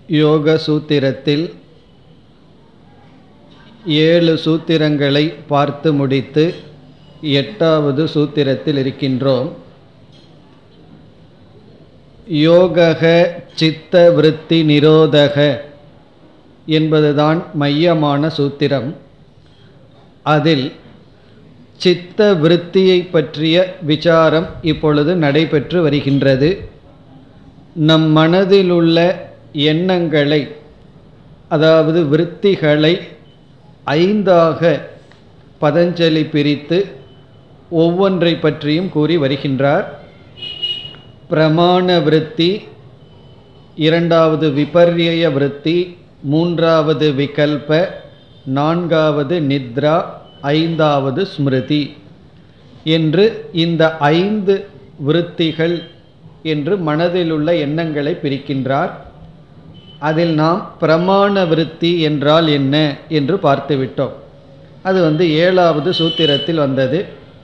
யோக சூத்திரத்தில் ஏழு சூத்திரங்களை பார்த்து முடித்து எட்டாவது சூத்திரத்தில் இருக்கின்றோம் யோகக சித்த விருத்தி நிரோதக என்பதுதான் மையமான சூத்திரம் அதில் சித்த விருத்தியை பற்றிய விசாரம் இப்பொழுது நடைபெற்று வருகின்றது நம் மனதில் உள்ள எண்ணங்களை அதாவது விருத்திகளை ஐந்தாக பதஞ்சலி பிரித்து ஒவ்வொன்றை பற்றியும் கூறி வருகின்றார் பிரமாண விருத்தி இரண்டாவது விபர்யய விருத்தி மூன்றாவது விகல்ப நான்காவது நித்ரா ஐந்தாவது ஸ்மிருதி என்று இந்த ஐந்து விருத்திகள் என்று மனதில் உள்ள எண்ணங்களை பிரிக்கின்றார் அதில் நாம் பிரமாண விருத்தி என்றால் என்ன என்று பார்த்துவிட்டோம் அது வந்து ஏழாவது சூத்திரத்தில் வந்தது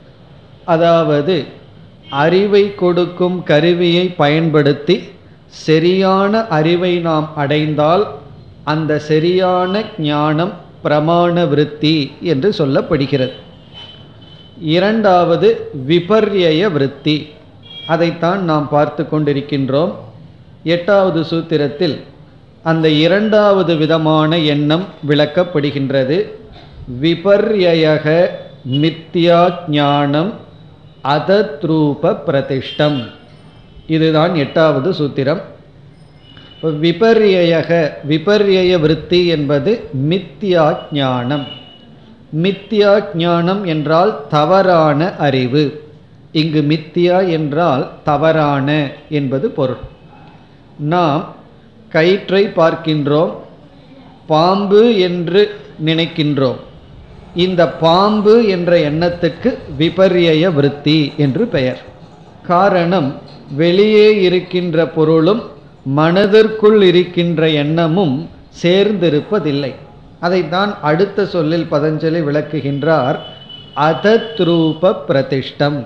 அதாவது அறிவை கொடுக்கும் கருவியை பயன்படுத்தி சரியான அறிவை நாம் அடைந்தால் அந்த சரியான ஞானம் பிரமாண விருத்தி என்று சொல்லப்படுகிறது இரண்டாவது விபர்யய விருத்தி அதைத்தான் நாம் பார்த்து கொண்டிருக்கின்றோம் எட்டாவது சூத்திரத்தில் அந்த இரண்டாவது விதமான எண்ணம் விளக்கப்படுகின்றது விபர்யக மித்யா ஞானம் அதத்ரூப பிரதிஷ்டம் இதுதான் எட்டாவது சூத்திரம் விபர்யக விபர்யய விருத்தி என்பது மித்யா ஞானம் மித்யா ஞானம் என்றால் தவறான அறிவு இங்கு மித்தியா என்றால் தவறான என்பது பொருள் நாம் கயிற்றை பார்க்கின்றோம் பாம்பு என்று நினைக்கின்றோம் இந்த பாம்பு என்ற எண்ணத்துக்கு விபர்யய விருத்தி என்று பெயர் காரணம் வெளியே இருக்கின்ற பொருளும் மனதிற்குள் இருக்கின்ற எண்ணமும் சேர்ந்திருப்பதில்லை அதைத்தான் அடுத்த சொல்லில் பதஞ்சலி விளக்குகின்றார் அதத்ரூப பிரதிஷ்டம்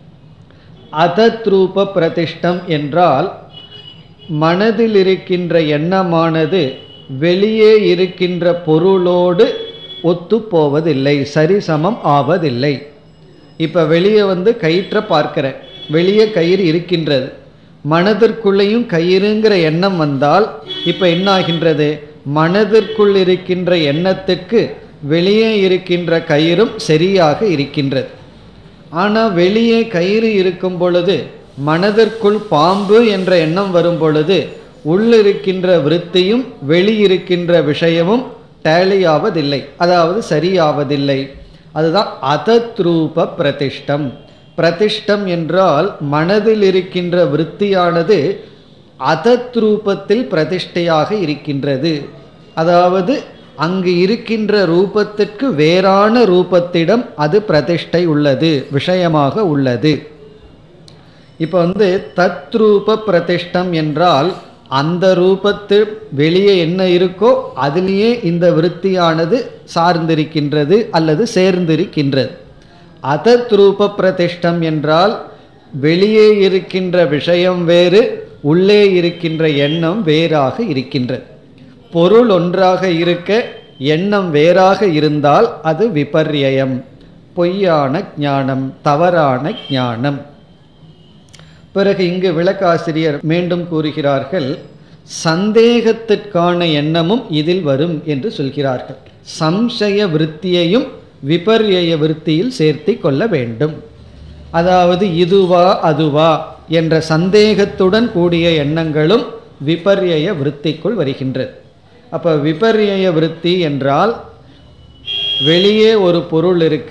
அதத்ரூப பிரதிஷ்டம் என்றால் மனதில் இருக்கின்ற எண்ணமானது வெளியே இருக்கின்ற பொருளோடு ஒத்து போவதில்லை சரிசமம் ஆவதில்லை இப்போ வெளியே வந்து கயிற்றை பார்க்கிறேன் வெளியே கயிறு இருக்கின்றது மனதிற்குள்ளேயும் கயிறுங்கிற எண்ணம் வந்தால் இப்போ என்ன ஆகின்றது மனதிற்குள் இருக்கின்ற எண்ணத்துக்கு வெளியே இருக்கின்ற கயிறும் சரியாக இருக்கின்றது ஆனால் வெளியே கயிறு இருக்கும் பொழுது மனதிற்குள் பாம்பு என்ற எண்ணம் வரும் பொழுது உள்ளிருக்கின்ற விருத்தியும் வெளியிருக்கின்ற விஷயமும் டேலியாவதில்லை அதாவது சரியாவதில்லை அதுதான் அதத்ரூப பிரதிஷ்டம் பிரதிஷ்டம் என்றால் மனதில் இருக்கின்ற விருத்தியானது அதத்ரூபத்தில் பிரதிஷ்டையாக இருக்கின்றது அதாவது அங்கு இருக்கின்ற ரூபத்திற்கு வேறான ரூபத்திடம் அது பிரதிஷ்டை உள்ளது விஷயமாக உள்ளது இப்போ வந்து தத்ரூப பிரதிஷ்டம் என்றால் அந்த ரூபத்து வெளியே என்ன இருக்கோ அதிலேயே இந்த விருத்தியானது சார்ந்திருக்கின்றது அல்லது சேர்ந்திருக்கின்றது அதத்ரூப பிரதிஷ்டம் என்றால் வெளியே இருக்கின்ற விஷயம் வேறு உள்ளே இருக்கின்ற எண்ணம் வேறாக இருக்கின்றது பொருள் ஒன்றாக இருக்க எண்ணம் வேறாக இருந்தால் அது விபர்யம் பொய்யான ஞானம் தவறான ஞானம் பிறகு இங்கு விளக்காசிரியர் மீண்டும் கூறுகிறார்கள் சந்தேகத்திற்கான எண்ணமும் இதில் வரும் என்று சொல்கிறார்கள் சம்சய விருத்தியையும் விபர்யய விருத்தியில் சேர்த்தி கொள்ள வேண்டும் அதாவது இதுவா அதுவா என்ற சந்தேகத்துடன் கூடிய எண்ணங்களும் விபர்யய விருத்திக்குள் வருகின்றது அப்போ விபர்யய விருத்தி என்றால் வெளியே ஒரு பொருள் இருக்க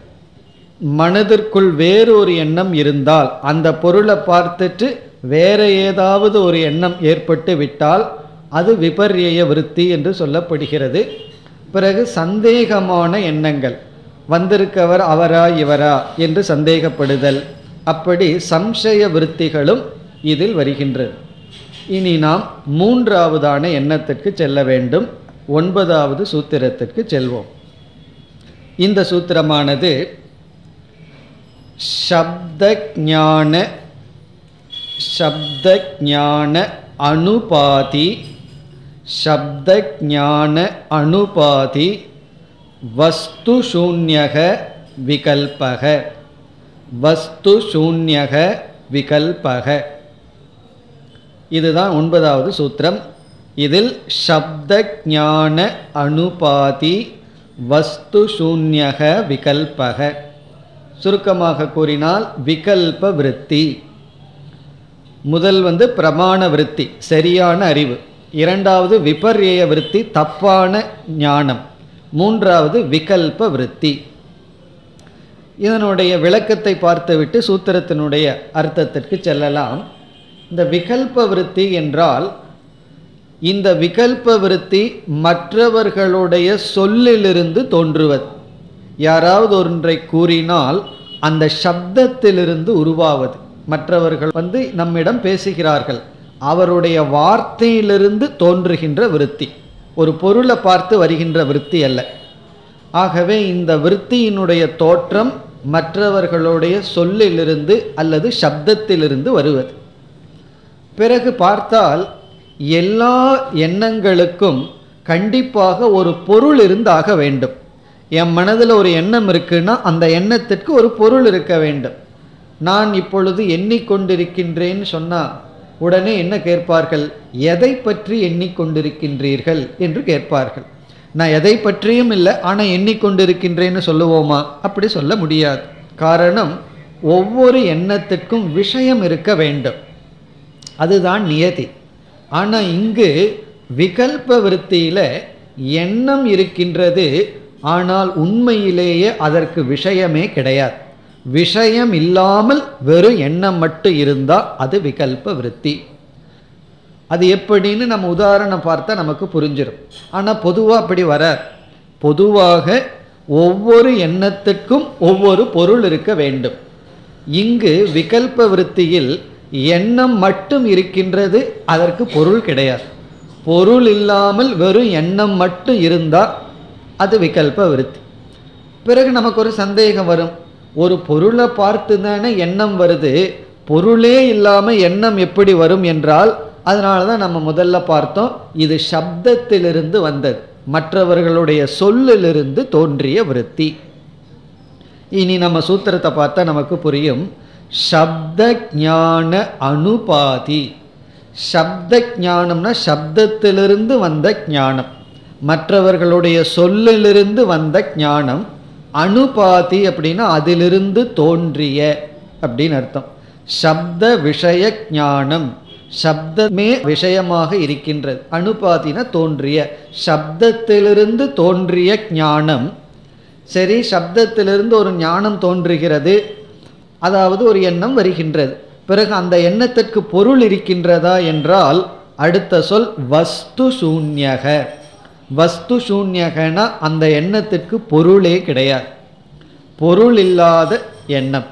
மனதிற்குள் வேறு ஒரு எண்ணம் இருந்தால் அந்த பொருளை பார்த்துட்டு வேற ஏதாவது ஒரு எண்ணம் ஏற்பட்டு விட்டால் அது விபர்யய விருத்தி என்று சொல்லப்படுகிறது பிறகு சந்தேகமான எண்ணங்கள் வந்திருக்கவர் அவரா இவரா என்று சந்தேகப்படுதல் அப்படி சம்சய விருத்திகளும் இதில் வருகின்றது இனி நாம் மூன்றாவதான எண்ணத்திற்கு செல்ல வேண்டும் ஒன்பதாவது சூத்திரத்திற்கு செல்வோம் இந்த சூத்திரமானது சப்த ஞான சப்த ஞான அனுபாதி சப்த ஞான அனுபாதி வஸ்து சூன்யக விகல்பக வஸ்து சூன்யக விகல்பக இதுதான் ஒன்பதாவது சூத்திரம் இதில் சப்த ஞான அனுபாதி வஸ்து சூன்யக விகல்பக சுருக்கமாக கூறினால் விகல்ப விருத்தி முதல் வந்து பிரமாண விருத்தி சரியான அறிவு இரண்டாவது விபர்யய விருத்தி தப்பான ஞானம் மூன்றாவது விகல்ப விருத்தி இதனுடைய விளக்கத்தை பார்த்துவிட்டு சூத்திரத்தினுடைய அர்த்தத்திற்கு செல்லலாம் இந்த விகல்ப விருத்தி என்றால் இந்த விகல்ப விருத்தி மற்றவர்களுடைய சொல்லிலிருந்து தோன்றுவது யாராவது ஒன்றை கூறினால் அந்த சப்தத்திலிருந்து உருவாவது மற்றவர்கள் வந்து நம்மிடம் பேசுகிறார்கள் அவருடைய வார்த்தையிலிருந்து தோன்றுகின்ற விருத்தி ஒரு பொருளை பார்த்து வருகின்ற விருத்தி அல்ல ஆகவே இந்த விருத்தியினுடைய தோற்றம் மற்றவர்களுடைய சொல்லிலிருந்து அல்லது சப்தத்திலிருந்து வருவது பிறகு பார்த்தால் எல்லா எண்ணங்களுக்கும் கண்டிப்பாக ஒரு பொருள் இருந்தாக வேண்டும் என் மனதில் ஒரு எண்ணம் இருக்குன்னா அந்த எண்ணத்திற்கு ஒரு பொருள் இருக்க வேண்டும் நான் இப்பொழுது எண்ணிக்கொண்டிருக்கின்றேன்னு சொன்னால் உடனே என்ன கேட்பார்கள் எதை பற்றி எண்ணிக்கொண்டிருக்கின்றீர்கள் என்று கேட்பார்கள் நான் எதை பற்றியும் இல்லை ஆனால் எண்ணிக்கொண்டிருக்கின்றேன்னு சொல்லுவோமா அப்படி சொல்ல முடியாது காரணம் ஒவ்வொரு எண்ணத்திற்கும் விஷயம் இருக்க வேண்டும் அதுதான் நியதி ஆனால் இங்கு விகல்ப விருத்தியில் எண்ணம் இருக்கின்றது ஆனால் உண்மையிலேயே அதற்கு விஷயமே கிடையாது விஷயம் இல்லாமல் வெறும் எண்ணம் மட்டும் இருந்தால் அது விகல்ப விருத்தி அது எப்படின்னு நம்ம உதாரணம் பார்த்தா நமக்கு புரிஞ்சிடும் ஆனால் பொதுவாக அப்படி வராது பொதுவாக ஒவ்வொரு எண்ணத்துக்கும் ஒவ்வொரு பொருள் இருக்க வேண்டும் இங்கு விகல்ப விருத்தியில் எண்ணம் மட்டும் இருக்கின்றது அதற்கு பொருள் கிடையாது பொருள் இல்லாமல் வெறும் எண்ணம் மட்டும் இருந்தால் அது விகல்ப விருத்தி பிறகு நமக்கு ஒரு சந்தேகம் வரும் ஒரு பொருளை பார்த்து தானே எண்ணம் வருது பொருளே இல்லாமல் எண்ணம் எப்படி வரும் என்றால் அதனால தான் நம்ம முதல்ல பார்த்தோம் இது சப்தத்திலிருந்து வந்தது மற்றவர்களுடைய சொல்லிலிருந்து தோன்றிய விருத்தி இனி நம்ம சூத்திரத்தை பார்த்தா நமக்கு புரியும் சப்த ஞான அனுபாதி சப்த ஞானம்னா சப்தத்திலிருந்து வந்த ஞானம் மற்றவர்களுடைய சொல்லிலிருந்து வந்த ஞானம் அனுபாதி அப்படின்னா அதிலிருந்து தோன்றிய அப்படின்னு அர்த்தம் சப்த விஷய ஞானம் சப்தமே விஷயமாக இருக்கின்றது அனுபாதினா தோன்றிய சப்தத்திலிருந்து தோன்றிய ஞானம் சரி சப்தத்திலிருந்து ஒரு ஞானம் தோன்றுகிறது அதாவது ஒரு எண்ணம் வருகின்றது பிறகு அந்த எண்ணத்திற்கு பொருள் இருக்கின்றதா என்றால் அடுத்த சொல் வஸ்து சூன்யக வஸ்து சூன்யகனா அந்த எண்ணத்திற்கு பொருளே கிடையாது பொருள் இல்லாத எண்ணம்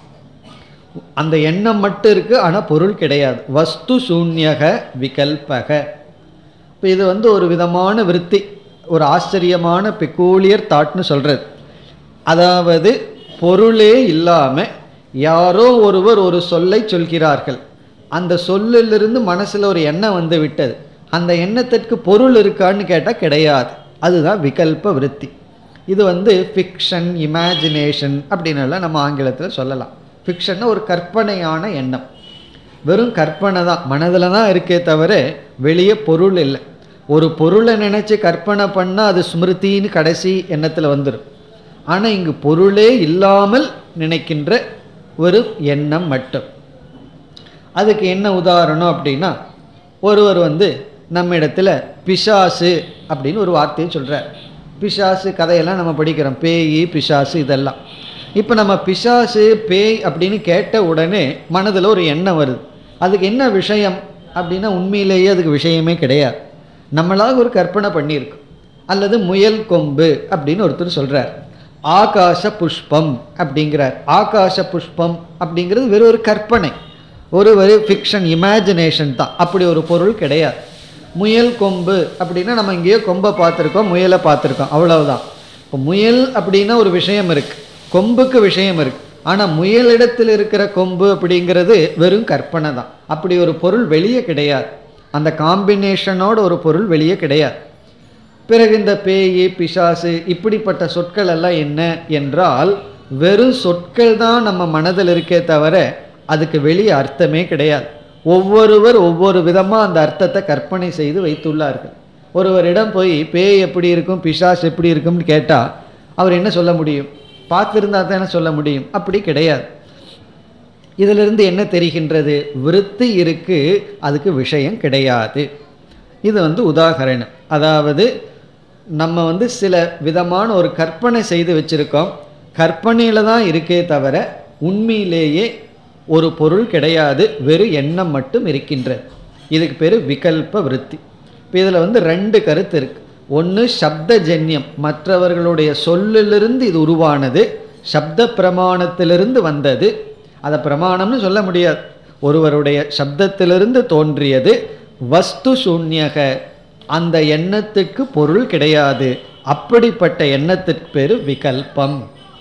அந்த எண்ணம் மட்டும் இருக்கு ஆனால் பொருள் கிடையாது வஸ்து சூன்யக விகல்பக இப்போ இது வந்து ஒரு விதமான விருத்தி ஒரு ஆச்சரியமான பெக்கூலியர் தாட்னு சொல்கிறது அதாவது பொருளே இல்லாமல் யாரோ ஒருவர் ஒரு சொல்லை சொல்கிறார்கள் அந்த சொல்லிலிருந்து மனசில் ஒரு எண்ணம் வந்து விட்டது அந்த எண்ணத்திற்கு பொருள் இருக்கான்னு கேட்டால் கிடையாது அதுதான் விகல்ப விருத்தி இது வந்து ஃபிக்ஷன் இமேஜினேஷன் அப்படின்னெல்லாம் நம்ம ஆங்கிலத்தில் சொல்லலாம் ஃபிக்ஷன்னா ஒரு கற்பனையான எண்ணம் வெறும் கற்பனை தான் மனதில் தான் இருக்கே தவிர வெளியே பொருள் இல்லை ஒரு பொருளை நினச்சி கற்பனை பண்ணால் அது ஸ்மிருதின்னு கடைசி எண்ணத்தில் வந்துடும் ஆனால் இங்கு பொருளே இல்லாமல் நினைக்கின்ற ஒரு எண்ணம் மட்டும் அதுக்கு என்ன உதாரணம் அப்படின்னா ஒருவர் வந்து நம்ம இடத்துல பிசாசு அப்படின்னு ஒரு வார்த்தையை சொல்கிறார் பிசாசு கதையெல்லாம் நம்ம படிக்கிறோம் பேய் பிசாசு இதெல்லாம் இப்போ நம்ம பிசாசு பேய் அப்படின்னு கேட்ட உடனே மனதில் ஒரு எண்ணம் வருது அதுக்கு என்ன விஷயம் அப்படின்னா உண்மையிலேயே அதுக்கு விஷயமே கிடையாது நம்மளாக ஒரு கற்பனை பண்ணியிருக்கோம் அல்லது முயல் கொம்பு அப்படின்னு ஒருத்தர் சொல்கிறார் ஆகாச புஷ்பம் அப்படிங்கிறார் ஆகாச புஷ்பம் அப்படிங்கிறது வெறும் ஒரு கற்பனை ஒரு ஒரு ஃபிக்ஷன் இமேஜினேஷன் தான் அப்படி ஒரு பொருள் கிடையாது முயல் கொம்பு அப்படின்னா நம்ம இங்கேயோ கொம்பை பார்த்துருக்கோம் முயலை பார்த்துருக்கோம் அவ்வளவுதான் இப்போ முயல் அப்படின்னா ஒரு விஷயம் இருக்குது கொம்புக்கு விஷயம் இருக்குது ஆனால் முயலிடத்தில் இருக்கிற கொம்பு அப்படிங்கிறது வெறும் கற்பனை தான் அப்படி ஒரு பொருள் வெளியே கிடையாது அந்த காம்பினேஷனோட ஒரு பொருள் வெளியே கிடையாது பிறகு இந்த பேய் பிசாசு இப்படிப்பட்ட சொற்கள் எல்லாம் என்ன என்றால் வெறும் சொற்கள் தான் நம்ம மனதில் இருக்கே தவிர அதுக்கு வெளியே அர்த்தமே கிடையாது ஒவ்வொருவர் ஒவ்வொரு விதமாக அந்த அர்த்தத்தை கற்பனை செய்து வைத்துள்ளார்கள் ஒருவரிடம் போய் பேய் எப்படி இருக்கும் பிசாஸ் எப்படி இருக்கும்னு கேட்டால் அவர் என்ன சொல்ல முடியும் பார்த்துருந்தா தானே சொல்ல முடியும் அப்படி கிடையாது இதிலிருந்து என்ன தெரிகின்றது விருத்தி இருக்கு அதுக்கு விஷயம் கிடையாது இது வந்து உதாகரணம் அதாவது நம்ம வந்து சில விதமான ஒரு கற்பனை செய்து வச்சுருக்கோம் கற்பனையில் தான் இருக்கே தவிர உண்மையிலேயே ஒரு பொருள் கிடையாது வெறும் எண்ணம் மட்டும் இருக்கின்றது இதுக்கு பேர் விகல்ப விருத்தி இப்போ இதில் வந்து ரெண்டு கருத்து இருக்கு ஒன்று சப்தஜன்யம் மற்றவர்களுடைய சொல்லிலிருந்து இது உருவானது சப்த பிரமாணத்திலிருந்து வந்தது அதை பிரமாணம்னு சொல்ல முடியாது ஒருவருடைய சப்தத்திலிருந்து தோன்றியது வஸ்து சூன்யக அந்த எண்ணத்துக்கு பொருள் கிடையாது அப்படிப்பட்ட எண்ணத்திற்கு பேர் விகல்பம்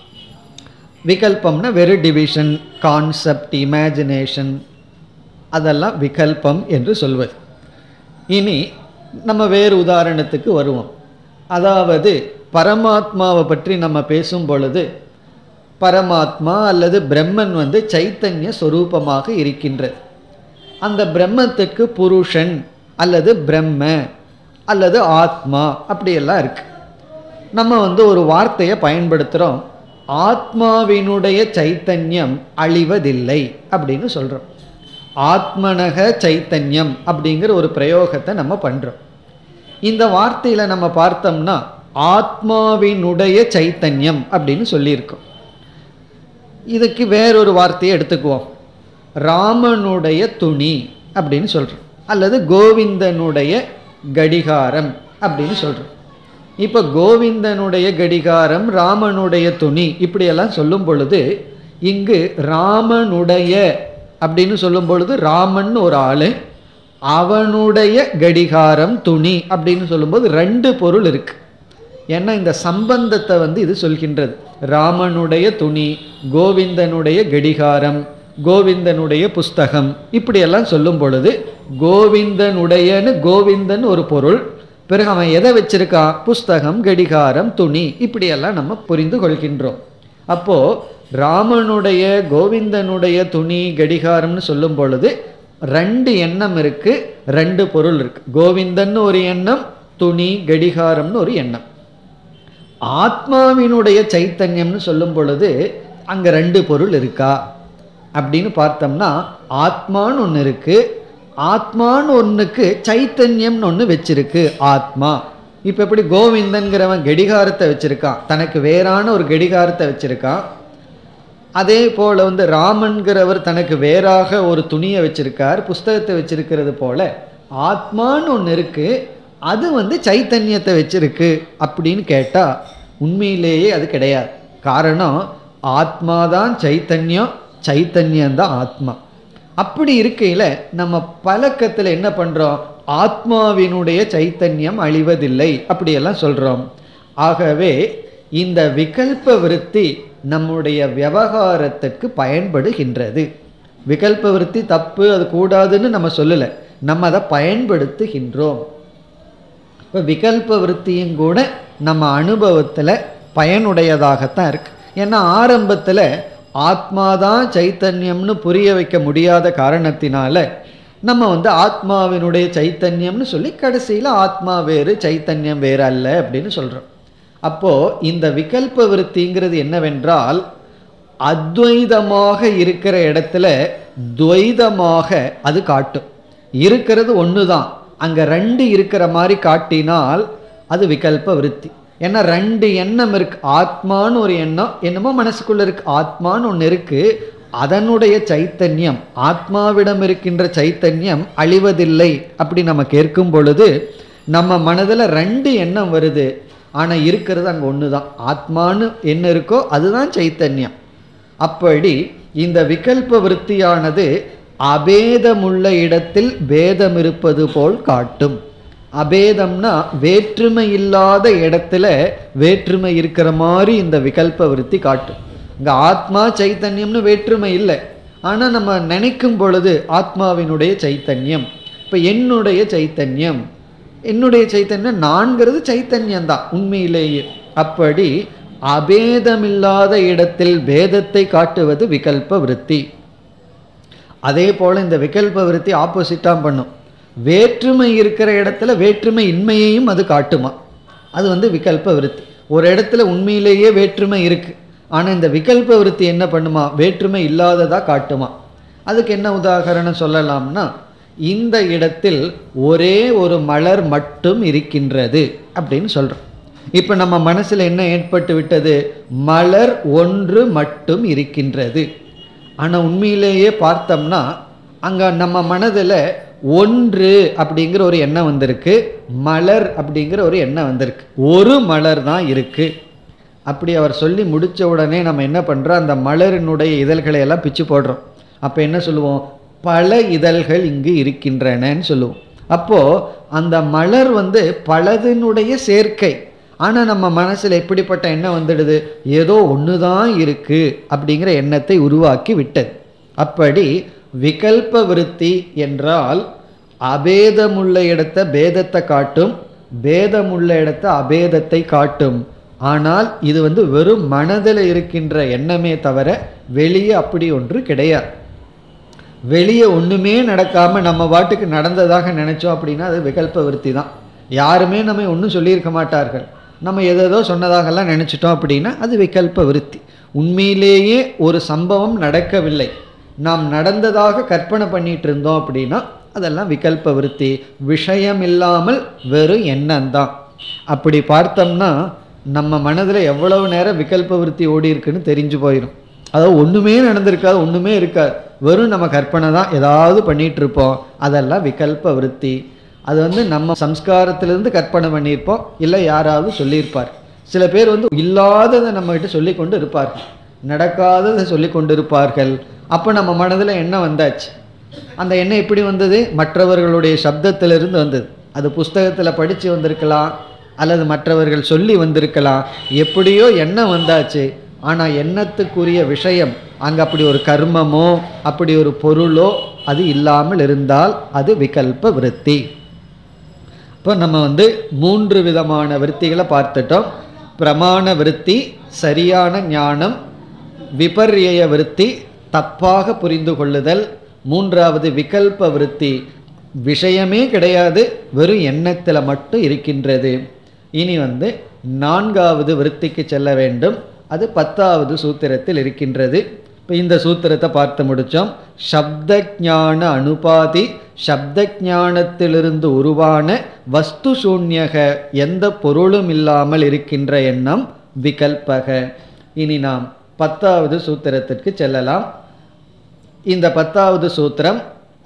விகல்பம்னா வெறு டிவிஷன் கான்செப்ட் இமேஜினேஷன் அதெல்லாம் விகல்பம் என்று சொல்வது இனி நம்ம வேறு உதாரணத்துக்கு வருவோம் அதாவது பரமாத்மாவை பற்றி நம்ம பேசும் பொழுது பரமாத்மா அல்லது பிரம்மன் வந்து சைத்தன்ய சொரூபமாக இருக்கின்றது அந்த பிரம்மத்துக்கு புருஷன் அல்லது பிரம்ம அல்லது ஆத்மா அப்படியெல்லாம் இருக்கு நம்ம வந்து ஒரு வார்த்தையை பயன்படுத்துகிறோம் ஆத்மாவினுடைய சைத்தன்யம் அழிவதில்லை அப்படின்னு சொல்கிறோம் ஆத்மனக சைத்தன்யம் அப்படிங்கிற ஒரு பிரயோகத்தை நம்ம பண்ணுறோம் இந்த வார்த்தையில் நம்ம பார்த்தோம்னா ஆத்மாவினுடைய சைத்தன்யம் அப்படின்னு சொல்லியிருக்கோம் இதுக்கு வேறொரு வார்த்தையை எடுத்துக்குவோம் ராமனுடைய துணி அப்படின்னு சொல்கிறோம் அல்லது கோவிந்தனுடைய கடிகாரம் அப்படின்னு சொல்கிறோம் இப்போ கோவிந்தனுடைய கடிகாரம் ராமனுடைய துணி இப்படியெல்லாம் சொல்லும் பொழுது இங்கு ராமனுடைய அப்படின்னு சொல்லும் பொழுது ராமன் ஒரு ஆள் அவனுடைய கடிகாரம் துணி அப்படின்னு சொல்லும்போது ரெண்டு பொருள் இருக்கு ஏன்னா இந்த சம்பந்தத்தை வந்து இது சொல்கின்றது ராமனுடைய துணி கோவிந்தனுடைய கடிகாரம் கோவிந்தனுடைய புஸ்தகம் இப்படியெல்லாம் சொல்லும் பொழுது கோவிந்தனுடையன்னு கோவிந்தன் ஒரு பொருள் பிறகு அவன் எதை வச்சிருக்கான் புஸ்தகம் கடிகாரம் துணி இப்படியெல்லாம் நம்ம புரிந்து கொள்கின்றோம் அப்போ ராமனுடைய கோவிந்தனுடைய துணி கடிகாரம்னு சொல்லும் பொழுது ரெண்டு எண்ணம் இருக்கு ரெண்டு பொருள் இருக்கு கோவிந்தன் ஒரு எண்ணம் துணி கடிகாரம்னு ஒரு எண்ணம் ஆத்மாவினுடைய சைத்தன்யம்னு சொல்லும் பொழுது அங்க ரெண்டு பொருள் இருக்கா அப்படின்னு பார்த்தோம்னா ஆத்மான்னு ஒன்று இருக்கு ஆத்மான்னு ஒன்றுக்கு சைத்தன்யம்னு ஒன்று வச்சிருக்கு ஆத்மா இப்போ எப்படி கோவிந்தன்கிறவன் கடிகாரத்தை வச்சிருக்கான் தனக்கு வேறான ஒரு கடிகாரத்தை வச்சிருக்கான் அதே போல் வந்து ராமன்கிறவர் தனக்கு வேறாக ஒரு துணியை வச்சிருக்கார் புஸ்தகத்தை வச்சிருக்கிறது போல ஆத்மான்னு ஒன்று இருக்கு அது வந்து சைத்தன்யத்தை வச்சிருக்கு அப்படின்னு கேட்டால் உண்மையிலேயே அது கிடையாது காரணம் ஆத்மாதான் சைத்தன்யம் சைத்தன்யம்தான் ஆத்மா அப்படி இருக்கையில் நம்ம பழக்கத்தில் என்ன பண்ணுறோம் ஆத்மாவினுடைய சைத்தன்யம் அழிவதில்லை அப்படியெல்லாம் சொல்கிறோம் ஆகவே இந்த விகல்ப விருத்தி நம்முடைய விவகாரத்துக்கு பயன்படுகின்றது விகல்ப விருத்தி தப்பு அது கூடாதுன்னு நம்ம சொல்லலை நம்ம அதை பயன்படுத்துகின்றோம் இப்போ விகல்ப விருத்தியும் கூட நம்ம அனுபவத்தில் பயனுடையதாகத்தான் இருக்கு ஏன்னா ஆரம்பத்தில் ஆத்மாதான் சைத்தன்யம்னு புரிய வைக்க முடியாத காரணத்தினால நம்ம வந்து ஆத்மாவினுடைய சைத்தன்யம்னு சொல்லி கடைசியில் ஆத்மா வேறு சைத்தன்யம் வேறு அல்ல அப்படின்னு சொல்கிறோம் அப்போது இந்த விகல்ப விருத்திங்கிறது என்னவென்றால் அத்வைதமாக இருக்கிற இடத்துல துவைதமாக அது காட்டும் இருக்கிறது ஒன்று தான் அங்கே ரெண்டு இருக்கிற மாதிரி காட்டினால் அது விகல்ப விருத்தி ஏன்னா ரெண்டு எண்ணம் இருக்கு ஆத்மான்னு ஒரு எண்ணம் என்னமோ மனசுக்குள்ள இருக்கு ஆத்மான்னு ஒன்று இருக்கு அதனுடைய சைத்தன்யம் ஆத்மாவிடம் இருக்கின்ற சைத்தன்யம் அழிவதில்லை அப்படி நம்ம கேட்கும் பொழுது நம்ம மனதில் ரெண்டு எண்ணம் வருது ஆனால் இருக்கிறது அங்கே ஒன்று தான் ஆத்மான்னு என்ன இருக்கோ அதுதான் சைத்தன்யம் அப்படி இந்த விகல்ப விருத்தியானது அபேதமுள்ள இடத்தில் பேதம் இருப்பது போல் காட்டும் அபேதம்னா வேற்றுமை இல்லாத இடத்துல வேற்றுமை இருக்கிற மாதிரி இந்த விகல்ப விருத்தி காட்டும் இங்க ஆத்மா சைத்தன்யம்னு வேற்றுமை இல்லை ஆனால் நம்ம நினைக்கும் பொழுது ஆத்மாவினுடைய சைத்தன்யம் இப்போ என்னுடைய சைத்தன்யம் என்னுடைய சைத்தன்யம் நான்கிறது சைத்தன்யம் தான் உண்மையிலேயே அப்படி அபேதமில்லாத இடத்தில் பேதத்தை காட்டுவது விகல்ப விருத்தி அதே போல இந்த விகல்ப விருத்தி ஆப்போசிட்டாக பண்ணும் வேற்றுமை இருக்கிற இடத்துல வேற்றுமை இன்மையையும் அது காட்டுமா அது வந்து விகல்ப விருத்தி ஒரு இடத்துல உண்மையிலேயே வேற்றுமை இருக்கு ஆனால் இந்த விகல்ப விருத்தி என்ன பண்ணுமா வேற்றுமை இல்லாததா காட்டுமா அதுக்கு என்ன உதாகரணம் சொல்லலாம்னா இந்த இடத்தில் ஒரே ஒரு மலர் மட்டும் இருக்கின்றது அப்படின்னு சொல்றோம் இப்போ நம்ம மனசில் என்ன ஏற்பட்டு விட்டது மலர் ஒன்று மட்டும் இருக்கின்றது ஆனால் உண்மையிலேயே பார்த்தோம்னா அங்கே நம்ம மனதில் ஒன்று அப்படிங்கிற ஒரு எண்ணம் வந்திருக்கு மலர் அப்படிங்கிற ஒரு எண்ணம் வந்திருக்கு ஒரு மலர் தான் இருக்கு அப்படி அவர் சொல்லி முடிச்ச உடனே நம்ம என்ன பண்ணுறோம் அந்த மலரினுடைய இதழ்களை எல்லாம் பிச்சு போடுறோம் அப்போ என்ன சொல்லுவோம் பல இதழ்கள் இங்கு இருக்கின்றனன்னு சொல்லுவோம் அப்போது அந்த மலர் வந்து பலதினுடைய சேர்க்கை ஆனால் நம்ம மனசில் எப்படிப்பட்ட எண்ணம் வந்துடுது ஏதோ ஒன்று தான் இருக்குது அப்படிங்கிற எண்ணத்தை உருவாக்கி விட்டது அப்படி விகல்ப விருத்தி என்றால் அபேதமுள்ள இடத்த பேதத்தை காட்டும் பேதமுள்ள இடத்த அபேதத்தை காட்டும் ஆனால் இது வந்து வெறும் மனதில் இருக்கின்ற எண்ணமே தவிர வெளியே அப்படி ஒன்று கிடையாது வெளியே ஒன்றுமே நடக்காமல் நம்ம பாட்டுக்கு நடந்ததாக நினைச்சோம் அப்படின்னா அது விகல்ப விருத்தி தான் யாருமே நம்ம ஒன்றும் சொல்லியிருக்க மாட்டார்கள் நம்ம எதேதோ சொன்னதாகலாம் நினச்சிட்டோம் அப்படின்னா அது விகல்ப விருத்தி உண்மையிலேயே ஒரு சம்பவம் நடக்கவில்லை நாம் நடந்ததாக கற்பனை பண்ணிட்டு இருந்தோம் அப்படின்னா அதெல்லாம் விகல்ப விருத்தி விஷயம் இல்லாமல் வெறும் எண்ணம் தான் அப்படி பார்த்தோம்னா நம்ம மனதில் எவ்வளவு நேரம் விகல்ப விருத்தி ஓடி இருக்குன்னு தெரிஞ்சு போயிடும் அதாவது ஒன்றுமே நடந்திருக்காது ஒன்றுமே இருக்காது வெறும் நம்ம கற்பனை தான் ஏதாவது பண்ணிட்டு இருப்போம் அதெல்லாம் விகல்ப விருத்தி அது வந்து நம்ம சம்ஸ்காரத்திலிருந்து கற்பனை பண்ணியிருப்போம் இல்லை யாராவது சொல்லியிருப்பார் சில பேர் வந்து இல்லாததை நம்மகிட்ட சொல்லி கொண்டு இருப்பார்கள் நடக்காததை சொல்லி கொண்டு இருப்பார்கள் அப்போ நம்ம மனதில் எண்ணம் வந்தாச்சு அந்த எண்ணம் எப்படி வந்தது மற்றவர்களுடைய சப்தத்திலிருந்து வந்தது அது புஸ்தகத்தில் படித்து வந்திருக்கலாம் அல்லது மற்றவர்கள் சொல்லி வந்திருக்கலாம் எப்படியோ எண்ணம் வந்தாச்சு ஆனால் எண்ணத்துக்குரிய விஷயம் அங்கே அப்படி ஒரு கர்மமோ அப்படி ஒரு பொருளோ அது இல்லாமல் இருந்தால் அது விகல்ப விருத்தி இப்போ நம்ம வந்து மூன்று விதமான விருத்திகளை பார்த்துட்டோம் பிரமாண விருத்தி சரியான ஞானம் விபர்யய விருத்தி தப்பாக புரிந்து கொள்ளுதல் மூன்றாவது விகல்ப விருத்தி விஷயமே கிடையாது வெறும் எண்ணத்தில் மட்டும் இருக்கின்றது இனி வந்து நான்காவது விருத்திக்கு செல்ல வேண்டும் அது பத்தாவது சூத்திரத்தில் இருக்கின்றது இப்போ இந்த சூத்திரத்தை பார்த்து முடித்தோம் சப்த ஞான அனுபாதி சப்த ஞானத்திலிருந்து உருவான வஸ்து சூன்யக எந்த பொருளும் இல்லாமல் இருக்கின்ற எண்ணம் விகல்பக இனி நாம் பத்தாவது சூத்திரத்திற்கு செல்லலாம் இந்த பத்தாவது சூத்திரம்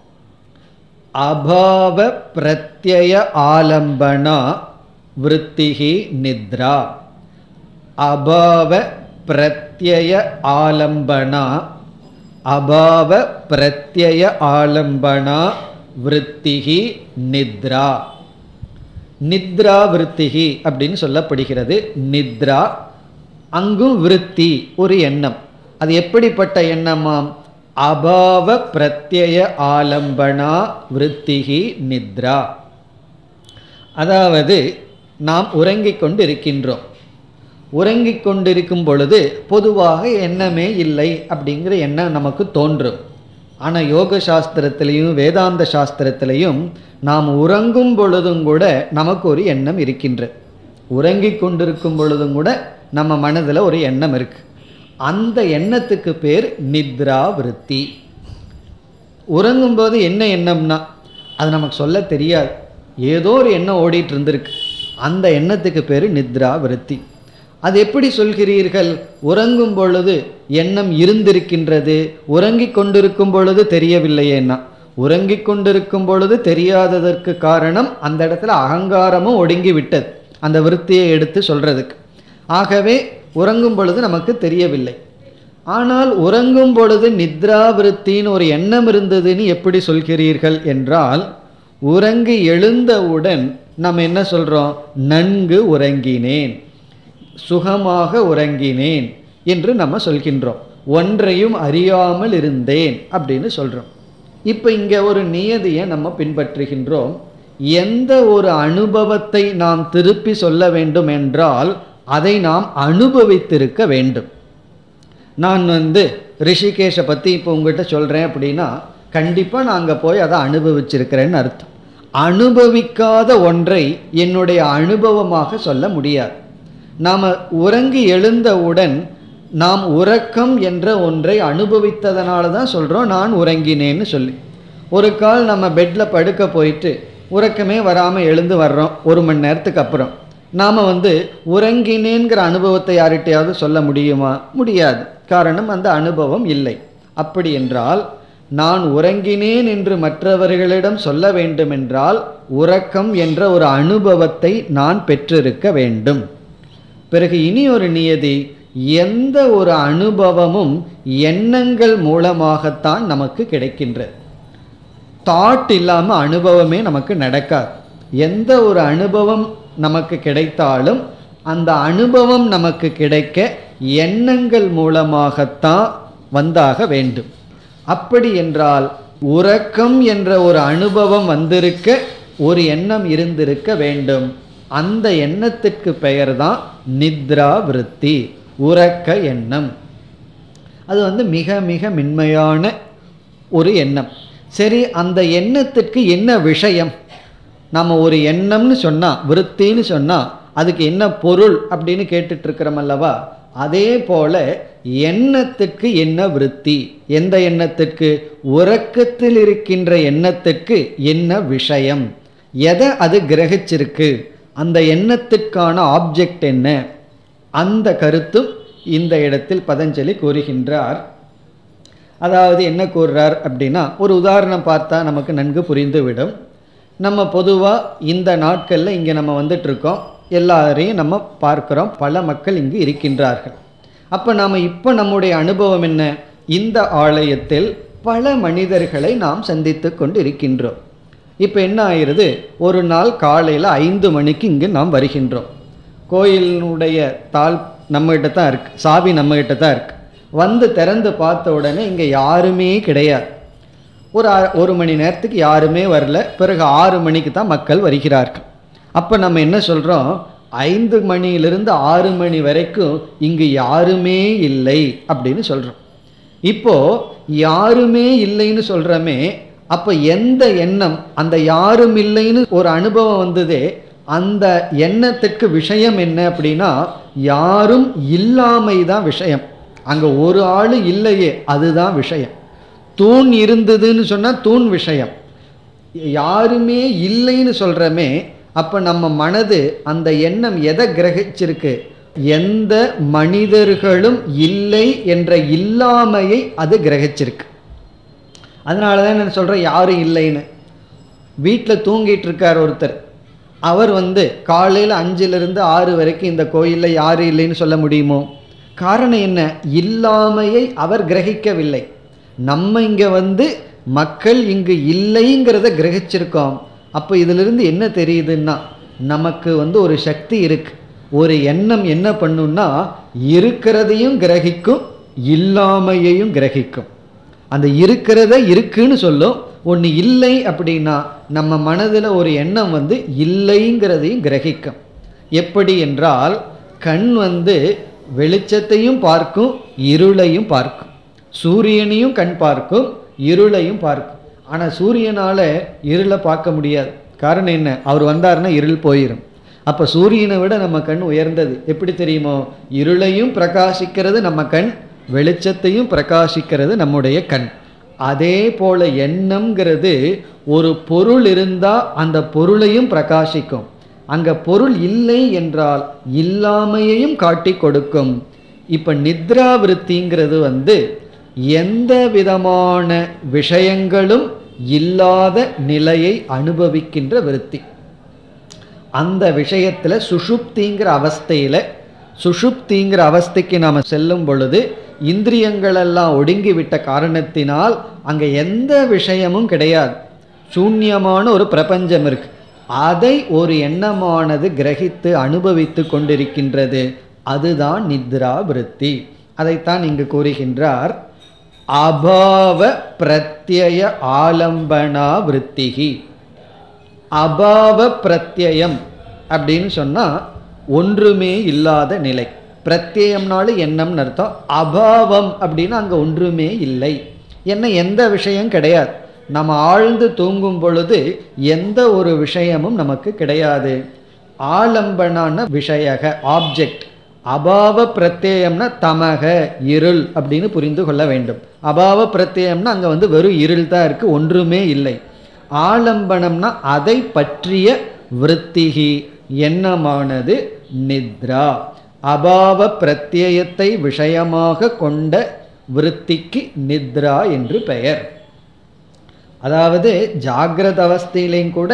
அபாவ பிரத்யய ஆலம்பனா விருத்திகி நித்ரா அபாவ பிரத்யய ஆலம்பனா அபாவ பிரத்யய ஆலம்பனா விருத்திகி நித்ரா நித்ரா விருத்திகி அப்படின்னு சொல்லப்படுகிறது நித்ரா அங்கும் விருத்தி ஒரு எண்ணம் அது எப்படிப்பட்ட எண்ணமாம் அபாவ பிரத்யய ஆலம்பனா விருத்திகி நித்ரா அதாவது நாம் உறங்கிக் கொண்டு இருக்கின்றோம் உறங்கிக் கொண்டிருக்கும் பொழுது பொதுவாக எண்ணமே இல்லை அப்படிங்கிற எண்ணம் நமக்கு தோன்றும் ஆனால் யோக சாஸ்திரத்திலையும் வேதாந்த சாஸ்திரத்திலையும் நாம் உறங்கும் பொழுதும் கூட நமக்கு ஒரு எண்ணம் இருக்கின்றது உறங்கிக் கொண்டிருக்கும் பொழுதும் கூட நம்ம மனதில் ஒரு எண்ணம் இருக்கு அந்த எண்ணத்துக்கு பேர் நித்ரா விருத்தி உறங்கும்போது என்ன எண்ணம்னா அது நமக்கு சொல்ல தெரியாது ஏதோ ஒரு எண்ணம் ஓடிட்டு இருந்திருக்கு அந்த எண்ணத்துக்கு பேர் நித்ரா விருத்தி அது எப்படி சொல்கிறீர்கள் உறங்கும் பொழுது எண்ணம் இருந்திருக்கின்றது உறங்கிக் கொண்டிருக்கும் பொழுது தெரியவில்லையேன்னா உறங்கிக் கொண்டிருக்கும் பொழுது தெரியாததற்கு காரணம் அந்த இடத்துல அகங்காரமும் ஒடுங்கி விட்டது அந்த விருத்தியை எடுத்து சொல்றதுக்கு ஆகவே உறங்கும் பொழுது நமக்கு தெரியவில்லை ஆனால் உறங்கும் பொழுது நித்ரா விருத்தின்னு ஒரு எண்ணம் இருந்ததுன்னு எப்படி சொல்கிறீர்கள் என்றால் உறங்கி எழுந்தவுடன் நம்ம என்ன சொல்றோம் நன்கு உறங்கினேன் சுகமாக உறங்கினேன் என்று நம்ம சொல்கின்றோம் ஒன்றையும் அறியாமல் இருந்தேன் அப்படின்னு சொல்றோம் இப்போ இங்கே ஒரு நியதியை நம்ம பின்பற்றுகின்றோம் எந்த ஒரு அனுபவத்தை நாம் திருப்பி சொல்ல வேண்டும் என்றால் அதை நாம் அனுபவித்திருக்க வேண்டும் நான் வந்து ரிஷிகேஷை பற்றி இப்போ உங்ககிட்ட சொல்கிறேன் அப்படின்னா கண்டிப்பாக நான் அங்கே போய் அதை அனுபவிச்சிருக்கிறேன்னு அர்த்தம் அனுபவிக்காத ஒன்றை என்னுடைய அனுபவமாக சொல்ல முடியாது நாம் உறங்கி எழுந்தவுடன் நாம் உறக்கம் என்ற ஒன்றை அனுபவித்ததனால தான் சொல்கிறோம் நான் உறங்கினேன்னு சொல்லி ஒரு கால் நம்ம பெட்டில் படுக்க போயிட்டு உறக்கமே வராமல் எழுந்து வர்றோம் ஒரு மணி நேரத்துக்கு அப்புறம் நாம் வந்து உறங்கினேங்கிற அனுபவத்தை யார்கிட்டையாவது சொல்ல முடியுமா முடியாது காரணம் அந்த அனுபவம் இல்லை அப்படி என்றால் நான் உறங்கினேன் என்று மற்றவர்களிடம் சொல்ல வேண்டுமென்றால் உறக்கம் என்ற ஒரு அனுபவத்தை நான் பெற்றிருக்க வேண்டும் பிறகு இனி ஒரு நியதி எந்த ஒரு அனுபவமும் எண்ணங்கள் மூலமாகத்தான் நமக்கு கிடைக்கின்றது தாட் இல்லாமல் அனுபவமே நமக்கு நடக்காது எந்த ஒரு அனுபவம் நமக்கு கிடைத்தாலும் அந்த அனுபவம் நமக்கு கிடைக்க எண்ணங்கள் மூலமாகத்தான் வந்தாக வேண்டும் அப்படி என்றால் உறக்கம் என்ற ஒரு அனுபவம் வந்திருக்க ஒரு எண்ணம் இருந்திருக்க வேண்டும் அந்த எண்ணத்திற்கு பெயர் தான் நித்ரா விருத்தி உறக்க எண்ணம் அது வந்து மிக மிக மென்மையான ஒரு எண்ணம் சரி அந்த எண்ணத்திற்கு என்ன விஷயம் நம்ம ஒரு எண்ணம்னு சொன்னால் விருத்தின்னு சொன்னால் அதுக்கு என்ன பொருள் அப்படின்னு கேட்டுட்டு இருக்கிறோம் அல்லவா அதே போல எண்ணத்துக்கு என்ன விருத்தி எந்த எண்ணத்திற்கு உறக்கத்தில் இருக்கின்ற எண்ணத்திற்கு என்ன விஷயம் எதை அது கிரகிச்சிருக்கு அந்த எண்ணத்திற்கான ஆப்ஜெக்ட் என்ன அந்த கருத்தும் இந்த இடத்தில் பதஞ்சலி கூறுகின்றார் அதாவது என்ன கூறுறார் அப்படின்னா ஒரு உதாரணம் பார்த்தா நமக்கு நன்கு புரிந்துவிடும் நம்ம பொதுவாக இந்த நாட்களில் இங்கே நம்ம வந்துட்டு இருக்கோம் எல்லாரையும் நம்ம பார்க்குறோம் பல மக்கள் இங்கு இருக்கின்றார்கள் அப்போ நாம் இப்போ நம்முடைய அனுபவம் என்ன இந்த ஆலயத்தில் பல மனிதர்களை நாம் சந்தித்து கொண்டு இருக்கின்றோம் இப்போ என்ன ஆயிடுது ஒரு நாள் காலையில் ஐந்து மணிக்கு இங்கு நாம் வருகின்றோம் கோயிலினுடைய தாள் நம்மகிட்ட தான் இருக்குது சாவி நம்மகிட்ட தான் இருக்குது வந்து திறந்து பார்த்த உடனே இங்கே யாருமே கிடையாது ஒரு அ- ஒரு மணி நேரத்துக்கு யாருமே வரல பிறகு ஆறு மணிக்கு தான் மக்கள் வருகிறார்கள் அப்போ நம்ம என்ன சொல்கிறோம் ஐந்து மணியிலிருந்து ஆறு மணி வரைக்கும் இங்கு யாருமே இல்லை அப்படின்னு சொல்கிறோம் இப்போ யாருமே இல்லைன்னு சொல்கிறோமே அப்போ எந்த எண்ணம் அந்த யாரும் இல்லைன்னு ஒரு அனுபவம் வந்ததே அந்த எண்ணத்துக்கு விஷயம் என்ன அப்படின்னா யாரும் இல்லாமை தான் விஷயம் அங்கே ஒரு ஆள் இல்லையே அதுதான் விஷயம் தூண் இருந்ததுன்னு சொன்னால் தூண் விஷயம் யாருமே இல்லைன்னு சொல்கிறோமே அப்போ நம்ம மனது அந்த எண்ணம் எதை கிரகிச்சிருக்கு எந்த மனிதர்களும் இல்லை என்ற இல்லாமையை அது கிரகிச்சிருக்கு அதனால தான் நான் சொல்கிறேன் யாரும் இல்லைன்னு வீட்டில் தூங்கிட்டு இருக்கார் ஒருத்தர் அவர் வந்து காலையில் அஞ்சிலிருந்து ஆறு வரைக்கும் இந்த கோயிலில் யாரும் இல்லைன்னு சொல்ல முடியுமோ காரணம் என்ன இல்லாமையை அவர் கிரகிக்கவில்லை நம்ம இங்கே வந்து மக்கள் இங்கு இல்லைங்கிறத கிரகிச்சிருக்கோம் அப்போ இதிலிருந்து என்ன தெரியுதுன்னா நமக்கு வந்து ஒரு சக்தி இருக்கு ஒரு எண்ணம் என்ன பண்ணுன்னா இருக்கிறதையும் கிரகிக்கும் இல்லாமையையும் கிரகிக்கும் அந்த இருக்கிறத இருக்குன்னு சொல்லும் ஒன்று இல்லை அப்படின்னா நம்ம மனதில் ஒரு எண்ணம் வந்து இல்லைங்கிறதையும் கிரகிக்கும் எப்படி என்றால் கண் வந்து வெளிச்சத்தையும் பார்க்கும் இருளையும் பார்க்கும் சூரியனையும் கண் பார்க்கும் இருளையும் பார்க்கும் ஆனால் சூரியனால் இருளை பார்க்க முடியாது காரணம் என்ன அவர் வந்தாருன்னா இருள் போயிடும் அப்போ சூரியனை விட நம்ம கண் உயர்ந்தது எப்படி தெரியுமோ இருளையும் பிரகாசிக்கிறது நம்ம கண் வெளிச்சத்தையும் பிரகாசிக்கிறது நம்முடைய கண் அதே போல எண்ணம்ங்கிறது ஒரு பொருள் இருந்தால் அந்த பொருளையும் பிரகாசிக்கும் அங்கே பொருள் இல்லை என்றால் இல்லாமையையும் காட்டி கொடுக்கும் இப்போ நித்ரா விருத்திங்கிறது வந்து எந்த விதமான விஷயங்களும் இல்லாத நிலையை அனுபவிக்கின்ற விருத்தி அந்த விஷயத்தில் சுஷுப்திங்கிற அவஸ்தையில் சுஷுப்திங்கிற அவஸ்தைக்கு நாம் செல்லும் பொழுது இந்திரியங்களெல்லாம் ஒடுங்கி விட்ட காரணத்தினால் அங்கே எந்த விஷயமும் கிடையாது சூன்யமான ஒரு பிரபஞ்சம் இருக்கு அதை ஒரு எண்ணமானது கிரகித்து அனுபவித்து கொண்டிருக்கின்றது அதுதான் நித்ரா விருத்தி அதைத்தான் இங்கு கூறுகின்றார் அபாவ பிரத்யய ஆலம்பனா விருத்திகி அபாவ பிரத்யயம் அப்படின்னு சொன்னா ஒன்றுமே இல்லாத நிலை பிரத்யம்னாலும் எண்ணம்னு அர்த்தம் அபாவம் அப்படின்னா அங்க ஒன்றுமே இல்லை என்ன எந்த விஷயம் கிடையாது நம்ம ஆழ்ந்து தூங்கும் பொழுது எந்த ஒரு விஷயமும் நமக்கு கிடையாது ஆலம்பனான விஷயக ஆப்ஜெக்ட் அபாவ பிரத்யம்னா தமக இருள் அப்படின்னு புரிந்து கொள்ள வேண்டும் அபாவ பிரத்யம்னா அங்கே வந்து வெறும் இருள் தான் இருக்கு ஒன்றுமே இல்லை ஆலம்பனம்னா அதை பற்றிய விருத்திகி எண்ணமானது நித்ரா அபாவ பிரத்யயத்தை விஷயமாக கொண்ட விருத்திக்கு நித்ரா என்று பெயர் அதாவது ஜாகிரத அவஸ்தையிலையும் கூட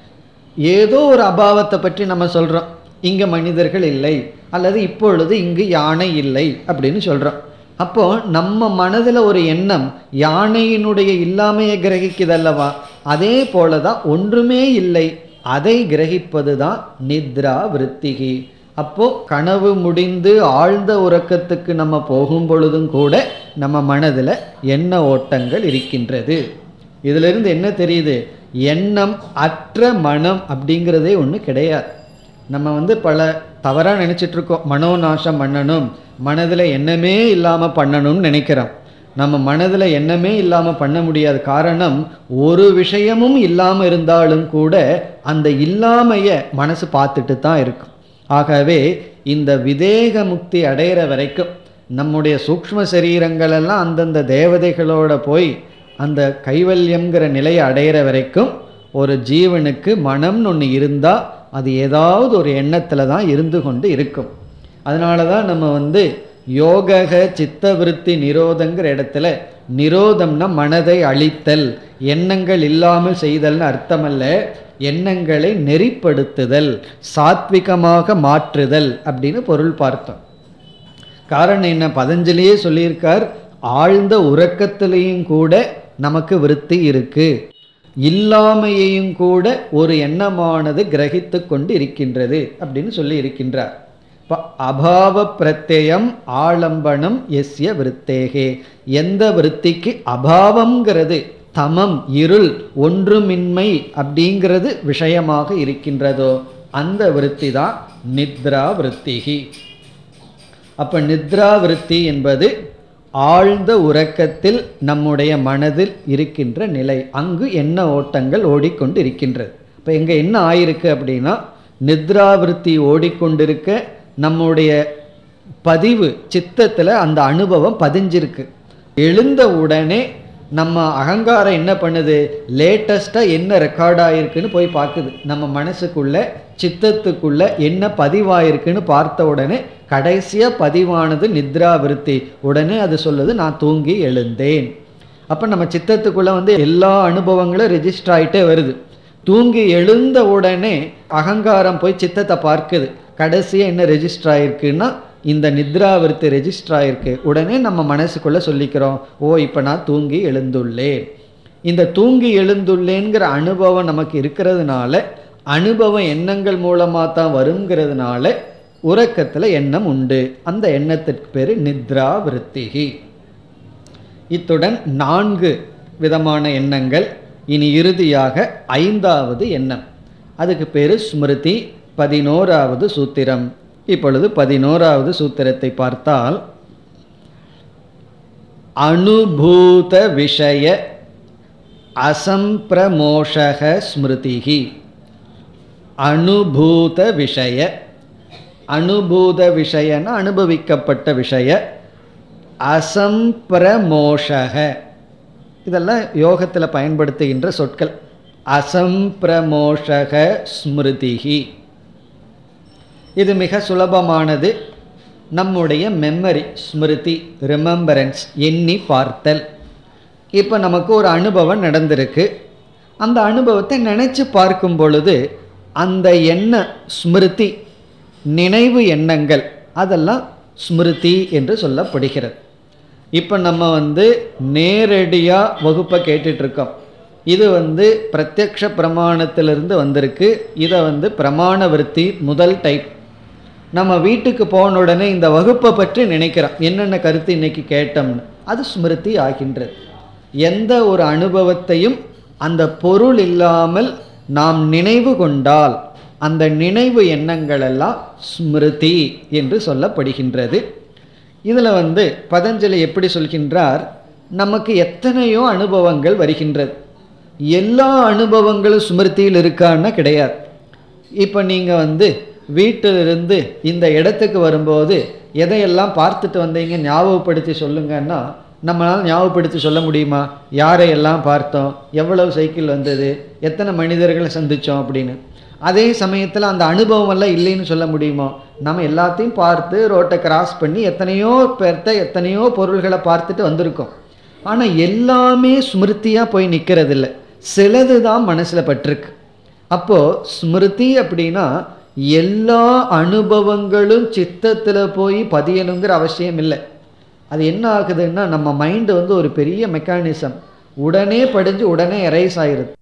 ஏதோ ஒரு அபாவத்தை பற்றி நம்ம சொல்கிறோம் இங்கே மனிதர்கள் இல்லை அல்லது இப்பொழுது இங்கு யானை இல்லை அப்படின்னு சொல்கிறோம் அப்போ நம்ம மனதில் ஒரு எண்ணம் யானையினுடைய இல்லாமையை கிரகிக்குதல்லவா அதே போல தான் ஒன்றுமே இல்லை அதை கிரகிப்பது தான் நித்ரா விருத்திகி அப்போ கனவு முடிந்து ஆழ்ந்த உறக்கத்துக்கு நம்ம போகும் பொழுதும் கூட நம்ம மனதில் எண்ண ஓட்டங்கள் இருக்கின்றது இதிலிருந்து என்ன தெரியுது எண்ணம் அற்ற மனம் அப்படிங்கிறதே ஒன்று கிடையாது நம்ம வந்து பல தவறாக நினச்சிட்டு இருக்கோம் மனோநாசம் பண்ணணும் மனதில் எண்ணமே இல்லாமல் பண்ணணும்னு நினைக்கிறோம் நம்ம மனதில் எண்ணமே இல்லாமல் பண்ண முடியாது காரணம் ஒரு விஷயமும் இல்லாமல் இருந்தாலும் கூட அந்த இல்லாமைய மனசு பார்த்துட்டு தான் இருக்கும் ஆகவே இந்த விதேக முக்தி அடையிற வரைக்கும் நம்முடைய சூக்ஷ்ம சரீரங்கள் எல்லாம் அந்தந்த தேவதைகளோட போய் அந்த கைவல்யம்ங்கிற நிலையை அடையிற வரைக்கும் ஒரு ஜீவனுக்கு மனம்னு ஒன்று இருந்தால் அது ஏதாவது ஒரு எண்ணத்தில் தான் இருந்து கொண்டு இருக்கும் அதனால தான் நம்ம வந்து யோகக சித்தவிருத்தி நிரோதங்கிற இடத்துல நிரோதம்னா மனதை அழித்தல் எண்ணங்கள் இல்லாமல் செய்தல்னு அர்த்தமல்ல எண்ணங்களை நெறிப்படுத்துதல் சாத்விகமாக மாற்றுதல் அப்படின்னு பொருள் பார்த்தோம் காரணம் என்ன பதஞ்சலியே சொல்லியிருக்கார் ஆழ்ந்த உறக்கத்திலையும் கூட நமக்கு விருத்தி இருக்கு இல்லாமையையும் கூட ஒரு எண்ணமானது கிரகித்து கொண்டு இருக்கின்றது அப்படின்னு சொல்லி இருக்கின்றார் இப்போ அபாவ பிரத்யம் ஆலம்பனம் எஸ்ய விருத்தேகே எந்த விருத்திக்கு அபாவம்ங்கிறது தமம் இருள் ஒன்றுமின்மை அப்படிங்கிறது விஷயமாக இருக்கின்றதோ அந்த விருத்தி தான் நித்ரா விருத்திகி அப்ப நித்ரா விருத்தி என்பது ஆழ்ந்த உறக்கத்தில் நம்முடைய மனதில் இருக்கின்ற நிலை அங்கு என்ன ஓட்டங்கள் ஓடிக்கொண்டு இருக்கின்றது இப்போ எங்க என்ன ஆயிருக்கு அப்படின்னா நித்ராவிருத்தி ஓடிக்கொண்டிருக்க நம்முடைய பதிவு சித்தத்தில் அந்த அனுபவம் பதிஞ்சிருக்கு எழுந்த உடனே நம்ம அகங்காரம் என்ன பண்ணுது லேட்டஸ்ட்டாக என்ன ரெக்கார்ட் ஆயிருக்குன்னு போய் பார்க்குது நம்ம மனசுக்குள்ள சித்தத்துக்குள்ள என்ன பதிவாயிருக்குன்னு பார்த்த உடனே கடைசியாக பதிவானது நித்ரா விருத்தி உடனே அது சொல்லுது நான் தூங்கி எழுந்தேன் அப்போ நம்ம சித்தத்துக்குள்ள வந்து எல்லா அனுபவங்களும் ரெஜிஸ்டர் ஆகிட்டே வருது தூங்கி எழுந்த உடனே அகங்காரம் போய் சித்தத்தை பார்க்குது கடைசியாக என்ன ரெஜிஸ்டர் ஆயிருக்குன்னா இந்த நித்ராவிருத்தி ரெஜிஸ்டர் ஆயிருக்கு உடனே நம்ம மனசுக்குள்ள சொல்லிக்கிறோம் ஓ இப்போ நான் தூங்கி எழுந்துள்ளேன் இந்த தூங்கி எழுந்துள்ளேங்கிற அனுபவம் நமக்கு இருக்கிறதுனால அனுபவம் எண்ணங்கள் மூலமாக தான் வருங்கிறதுனால உறக்கத்தில் எண்ணம் உண்டு அந்த எண்ணத்திற்கு பேர் நித்ரா விருத்திகி இத்துடன் நான்கு விதமான எண்ணங்கள் இனி இறுதியாக ஐந்தாவது எண்ணம் அதுக்கு பேர் ஸ்மிருதி பதினோராவது சூத்திரம் இப்பொழுது பதினோராவது சூத்திரத்தை பார்த்தால் அனுபூத விஷய அசம்பிரமோஷக ஸ்மிருதிகி அனுபூத விஷய அனுபூத விஷயன அனுபவிக்கப்பட்ட விஷய அசம்பிரமோஷக இதெல்லாம் யோகத்தில் பயன்படுத்துகின்ற சொற்கள் அசம்பிரமோஷக ஸ்மிருதிகி இது மிக சுலபமானது நம்முடைய மெமரி ஸ்மிருதி ரிமெம்பரன்ஸ் எண்ணி பார்த்தல் இப்போ நமக்கு ஒரு அனுபவம் நடந்திருக்கு அந்த அனுபவத்தை நினச்சி பார்க்கும் பொழுது அந்த எண்ண ஸ்மிருதி நினைவு எண்ணங்கள் அதெல்லாம் ஸ்மிருதி என்று சொல்லப்படுகிறது இப்போ நம்ம வந்து நேரடியாக வகுப்பை கேட்டுட்ருக்கோம் இது வந்து பிரத்யக்ஷ பிரமாணத்திலிருந்து வந்திருக்கு இதை வந்து பிரமாண விருத்தி முதல் டைப் நம்ம வீட்டுக்கு போன உடனே இந்த வகுப்பை பற்றி நினைக்கிறோம் என்னென்ன கருத்து இன்னைக்கு கேட்டோம்னு அது ஸ்மிருதி ஆகின்றது எந்த ஒரு அனுபவத்தையும் அந்த பொருள் இல்லாமல் நாம் நினைவு கொண்டால் அந்த நினைவு எண்ணங்கள் எல்லாம் ஸ்மிருதி என்று சொல்லப்படுகின்றது இதில் வந்து பதஞ்சலி எப்படி சொல்கின்றார் நமக்கு எத்தனையோ அனுபவங்கள் வருகின்றது எல்லா அனுபவங்களும் ஸ்மிருதியில் இருக்கான்னா கிடையாது இப்போ நீங்கள் வந்து வீட்டிலிருந்து இந்த இடத்துக்கு வரும்போது எதையெல்லாம் பார்த்துட்டு வந்தீங்க ஞாபகப்படுத்தி சொல்லுங்கன்னா நம்மளால் ஞாபகப்படுத்தி சொல்ல முடியுமா யாரையெல்லாம் பார்த்தோம் எவ்வளவு சைக்கிள் வந்தது எத்தனை மனிதர்களை சந்தித்தோம் அப்படின்னு அதே சமயத்தில் அந்த அனுபவம் எல்லாம் இல்லைன்னு சொல்ல முடியுமா நம்ம எல்லாத்தையும் பார்த்து ரோட்டை கிராஸ் பண்ணி எத்தனையோ பேர்த்த எத்தனையோ பொருள்களை பார்த்துட்டு வந்திருக்கோம் ஆனால் எல்லாமே ஸ்மிருதியாக போய் நிற்கிறது இல்லை சிலது தான் மனசில் பட்டிருக்கு அப்போது ஸ்மிருதி அப்படின்னா எல்லா அனுபவங்களும் சித்தத்தில் போய் பதியணுங்கிற அவசியம் இல்லை அது என்ன ஆகுதுன்னா நம்ம மைண்டு வந்து ஒரு பெரிய மெக்கானிசம் உடனே படிஞ்சு உடனே எரைஸ் ஆயிருது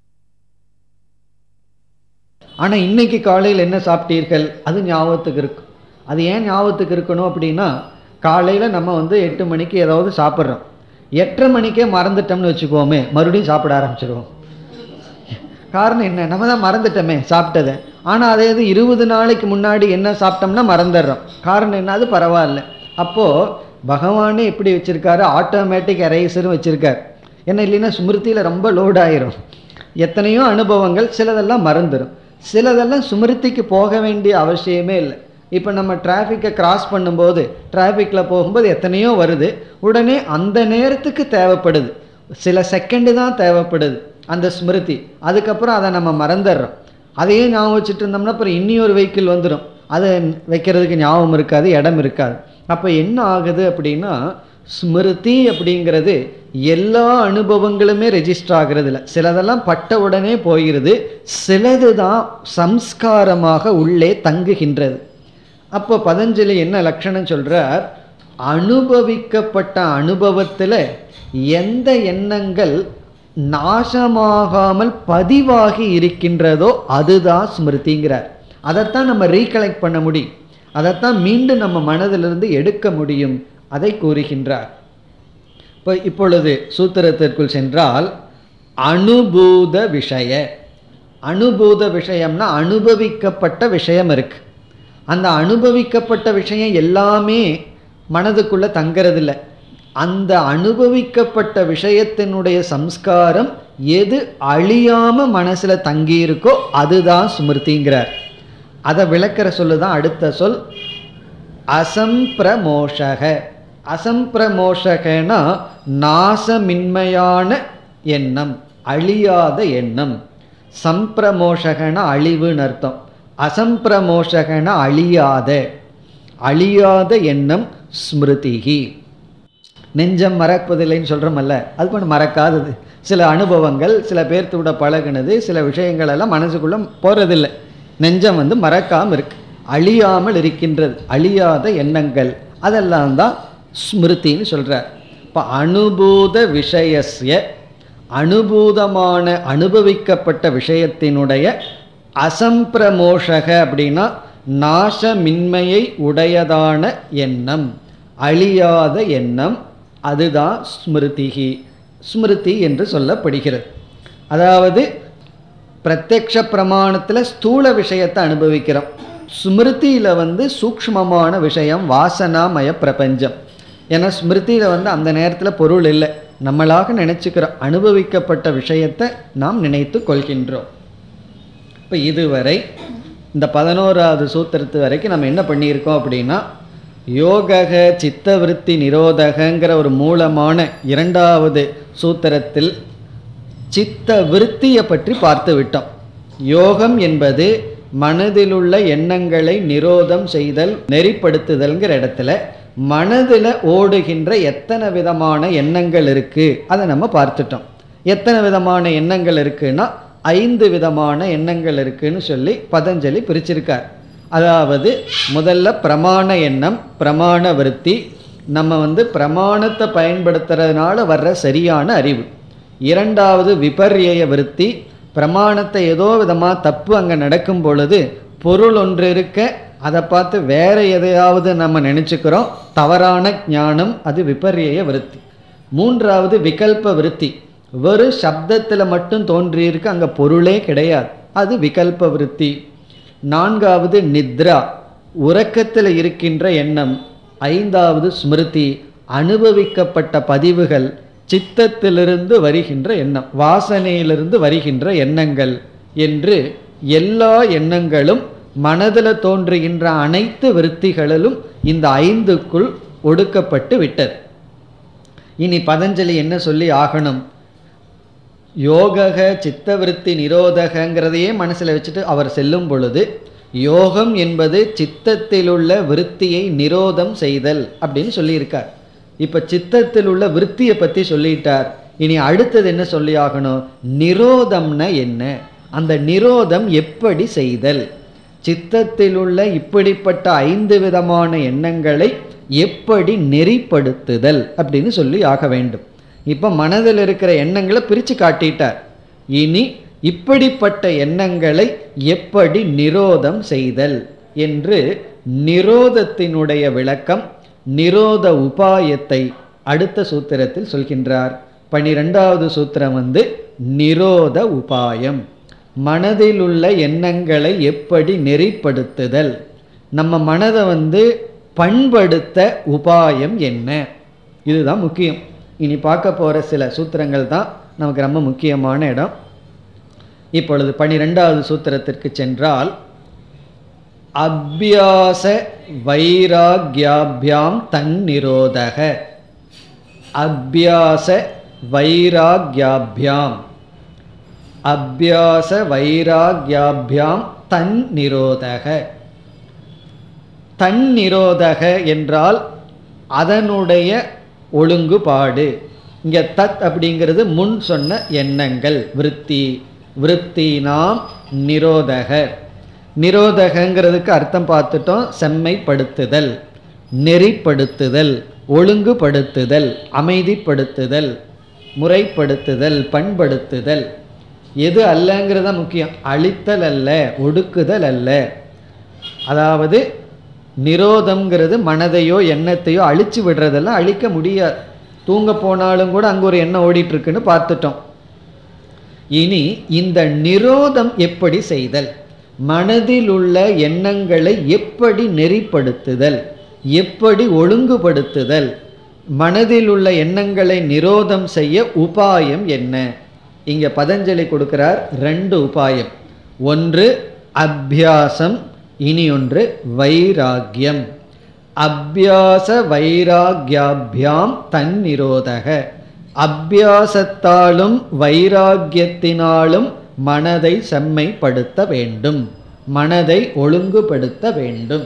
ஆனால் இன்னைக்கு காலையில் என்ன சாப்பிட்டீர்கள் அது ஞாபகத்துக்கு இருக்கும் அது ஏன் ஞாபகத்துக்கு இருக்கணும் அப்படின்னா காலையில் நம்ம வந்து எட்டு மணிக்கு ஏதாவது சாப்பிட்றோம் எட்டரை மணிக்கே மறந்துட்டோம்னு வச்சுக்கோமே மறுபடியும் சாப்பிட ஆரம்பிச்சிருவோம் காரணம் என்ன நம்ம தான் மறந்துட்டோமே சாப்பிட்டதை ஆனால் அதே இது இருபது நாளைக்கு முன்னாடி என்ன சாப்பிட்டோம்னா மறந்துடுறோம் காரணம் என்ன அது பரவாயில்ல அப்போது பகவானே எப்படி வச்சுருக்காரு ஆட்டோமேட்டிக் எரேசரும் வச்சுருக்கார் ஏன்னா இல்லைன்னா ஸ்மிருதியில் ரொம்ப லோட் ஆயிரும் எத்தனையோ அனுபவங்கள் சிலதெல்லாம் மறந்துடும் சிலதெல்லாம் ஸ்மிருதிக்கு போக வேண்டிய அவசியமே இல்லை இப்போ நம்ம டிராஃபிக்கை கிராஸ் பண்ணும்போது டிராஃபிக்கில் போகும்போது எத்தனையோ வருது உடனே அந்த நேரத்துக்கு தேவைப்படுது சில செகண்டு தான் தேவைப்படுது அந்த ஸ்மிருதி அதுக்கப்புறம் அதை நம்ம மறந்துடுறோம் அதையே ஞாபகம் வச்சுட்டு இருந்தோம்னா அப்புறம் இன்னியொரு வெஹிக்கிள் வந்துடும் அதை வைக்கிறதுக்கு ஞாபகம் இருக்காது இடம் இருக்காது அப்போ என்ன ஆகுது அப்படின்னா ஸ்மிருதி அப்படிங்கிறது எல்லா அனுபவங்களுமே ரெஜிஸ்டர் ஆகிறது இல்லை சிலதெல்லாம் பட்ட உடனே போகிறது சிலது தான் சம்ஸ்காரமாக உள்ளே தங்குகின்றது அப்போ பதஞ்சலி என்ன லட்சணம் சொல்கிறார் அனுபவிக்கப்பட்ட அனுபவத்தில் எந்த எண்ணங்கள் நாசமாகாமல் பதிவாகி இருக்கின்றதோ அதுதான் ஸ்மிருதிங்கிறார் அதைத்தான் நம்ம ரீகலெக்ட் பண்ண முடியும் அதைத்தான் மீண்டும் நம்ம மனதிலிருந்து எடுக்க முடியும் அதை கூறுகின்றார் இப்போ இப்பொழுது சூத்திரத்திற்குள் சென்றால் அனுபூத விஷய அனுபூத விஷயம்னா அனுபவிக்கப்பட்ட விஷயம் இருக்கு அந்த அனுபவிக்கப்பட்ட விஷயம் எல்லாமே மனதுக்குள்ள தங்கறதில்லை அந்த அனுபவிக்கப்பட்ட விஷயத்தினுடைய சம்ஸ்காரம் எது அழியாம மனசுல தங்கி இருக்கோ அதுதான் ஸ்மிருதிங்கிறார் அதை விளக்கிற சொல்லு தான் அடுத்த சொல் அசம்பிரமோஷக அசம்பிரமோஷகனா நாசமின்மையான எண்ணம் அழியாத எண்ணம் சம்பிரமோஷகன அழிவுன்னு அர்த்தம் அசம்பிரமோஷகன அழியாத அழியாத எண்ணம் ஸ்மிருதிகி நெஞ்சம் மறப்பதில்லைன்னு சொல்கிறோமல்ல அது பண்ண மறக்காதது சில அனுபவங்கள் சில பேர்த்தோட பழகுனது சில விஷயங்கள் எல்லாம் மனசுக்குள்ளே போகிறதில்லை நெஞ்சம் வந்து மறக்காமல் இருக்கு அழியாமல் இருக்கின்றது அழியாத எண்ணங்கள் அதெல்லாம் தான் ஸ்மிருதின்னு சொல்கிறார் இப்போ அனுபூத விஷயஸ்ய அனுபூதமான அனுபவிக்கப்பட்ட விஷயத்தினுடைய அசம்பிரமோஷக அப்படின்னா நாசமின்மையை உடையதான எண்ணம் அழியாத எண்ணம் அதுதான் ஸ்மிருதிகி ஸ்மிருதி என்று சொல்லப்படுகிறது அதாவது பிரத்யக்ஷ பிரமாணத்தில் ஸ்தூல விஷயத்தை அனுபவிக்கிறோம் ஸ்மிருதியில் வந்து சூக்ஷ்மமான விஷயம் வாசனாமய பிரபஞ்சம் ஏன்னா ஸ்மிருதியில் வந்து அந்த நேரத்தில் பொருள் இல்லை நம்மளாக நினச்சிக்கிறோம் அனுபவிக்கப்பட்ட விஷயத்தை நாம் நினைத்து கொள்கின்றோம் இப்போ இதுவரை இந்த பதினோராவது சூத்திரத்து வரைக்கும் நம்ம என்ன பண்ணியிருக்கோம் அப்படின்னா யோகக சித்தவிருத்தி நிரோதகங்கிற ஒரு மூலமான இரண்டாவது சூத்திரத்தில் சித்த விருத்தியை பற்றி பார்த்து விட்டோம் யோகம் என்பது மனதிலுள்ள எண்ணங்களை நிரோதம் செய்தல் நெறிப்படுத்துதல்ங்கிற இடத்துல மனதில் ஓடுகின்ற எத்தனை விதமான எண்ணங்கள் இருக்கு அதை நம்ம பார்த்துட்டோம் எத்தனை விதமான எண்ணங்கள் இருக்குன்னா ஐந்து விதமான எண்ணங்கள் இருக்குன்னு சொல்லி பதஞ்சலி பிரிச்சிருக்கார் அதாவது முதல்ல பிரமாண எண்ணம் பிரமாண விருத்தி நம்ம வந்து பிரமாணத்தை பயன்படுத்துறதுனால வர்ற சரியான அறிவு இரண்டாவது விபர்யய விருத்தி பிரமாணத்தை ஏதோ விதமாக தப்பு அங்கே நடக்கும் பொழுது பொருள் ஒன்று இருக்க அதை பார்த்து வேற எதையாவது நம்ம நினைச்சுக்கிறோம் தவறான ஞானம் அது விபர்ய விருத்தி மூன்றாவது விகல்ப விருத்தி வெறும் சப்தத்தில் மட்டும் தோன்றியிருக்கு அங்கே பொருளே கிடையாது அது விகல்ப விருத்தி நான்காவது நித்ரா உறக்கத்தில் இருக்கின்ற எண்ணம் ஐந்தாவது ஸ்மிருதி அனுபவிக்கப்பட்ட பதிவுகள் சித்தத்திலிருந்து வருகின்ற எண்ணம் வாசனையிலிருந்து வருகின்ற எண்ணங்கள் என்று எல்லா எண்ணங்களும் மனதில் தோன்றுகின்ற அனைத்து விருத்திகளிலும் இந்த ஐந்துக்குள் ஒடுக்கப்பட்டு விட்டது இனி பதஞ்சலி என்ன சொல்லி ஆகணும் யோகக சித்தவிருத்தி நிரோதகங்கிறதையே மனசில் வச்சுட்டு அவர் செல்லும் பொழுது யோகம் என்பது சித்தத்தில் உள்ள விருத்தியை நிரோதம் செய்தல் அப்படின்னு சொல்லியிருக்கார் இப்போ சித்தத்தில் உள்ள விருத்தியை பற்றி சொல்லிட்டார் இனி அடுத்தது என்ன சொல்லி ஆகணும் நிரோதம்னா என்ன அந்த நிரோதம் எப்படி செய்தல் சித்தத்தில் உள்ள இப்படிப்பட்ட ஐந்து விதமான எண்ணங்களை எப்படி நெறிப்படுத்துதல் அப்படின்னு சொல்லி ஆக வேண்டும் இப்போ மனதில் இருக்கிற எண்ணங்களை பிரித்து காட்டிட்டார் இனி இப்படிப்பட்ட எண்ணங்களை எப்படி நிரோதம் செய்தல் என்று நிரோதத்தினுடைய விளக்கம் நிரோத உபாயத்தை அடுத்த சூத்திரத்தில் சொல்கின்றார் பனிரெண்டாவது சூத்திரம் வந்து நிரோத உபாயம் மனதில் உள்ள எண்ணங்களை எப்படி நெறிப்படுத்துதல் நம்ம மனதை வந்து பண்படுத்த உபாயம் என்ன இதுதான் முக்கியம் இனி பார்க்க போகிற சில சூத்திரங்கள் தான் நமக்கு ரொம்ப முக்கியமான இடம் இப்பொழுது பனிரெண்டாவது சூத்திரத்திற்கு சென்றால் அபியாச வைராகியாபியாம் தன்னிரோதக அபியாச வைராகியாபியாம் அபியாச வைராகியாபியாம் தன் நிரோதக தன் நிரோதக என்றால் அதனுடைய ஒழுங்குபாடு இங்க தத் அப்படிங்கிறது முன் சொன்ன எண்ணங்கள் விருத்தி விருத்தி நாம் நிரோதக நிரோதகங்கிறதுக்கு அர்த்தம் பார்த்துட்டோம் செம்மைப்படுத்துதல் நெறிப்படுத்துதல் ஒழுங்குபடுத்துதல் அமைதிப்படுத்துதல் முறைப்படுத்துதல் பண்படுத்துதல் எது அல்லங்கிறத முக்கியம் அழித்தல் அல்ல ஒடுக்குதல் அல்ல அதாவது நிரோதம்ங்கிறது மனதையோ எண்ணத்தையோ அழிச்சு விடுறதெல்லாம் அழிக்க முடியாது தூங்க போனாலும் கூட அங்கே ஒரு எண்ணம் ஓடிட்டு இருக்குன்னு பார்த்துட்டோம் இனி இந்த நிரோதம் எப்படி செய்தல் மனதில் உள்ள எண்ணங்களை எப்படி நெறிப்படுத்துதல் எப்படி ஒழுங்குபடுத்துதல் மனதில் உள்ள எண்ணங்களை நிரோதம் செய்ய உபாயம் என்ன இங்க பதஞ்சலி கொடுக்கிறார் ரெண்டு உபாயம் ஒன்று அபியாசம் இனி ஒன்று வைராகியம் அபியாச வைராகியாபியாம் தன்னிரோதக அபியாசத்தாலும் வைராகியத்தினாலும் மனதை செம்மைப்படுத்த வேண்டும் மனதை ஒழுங்குபடுத்த வேண்டும்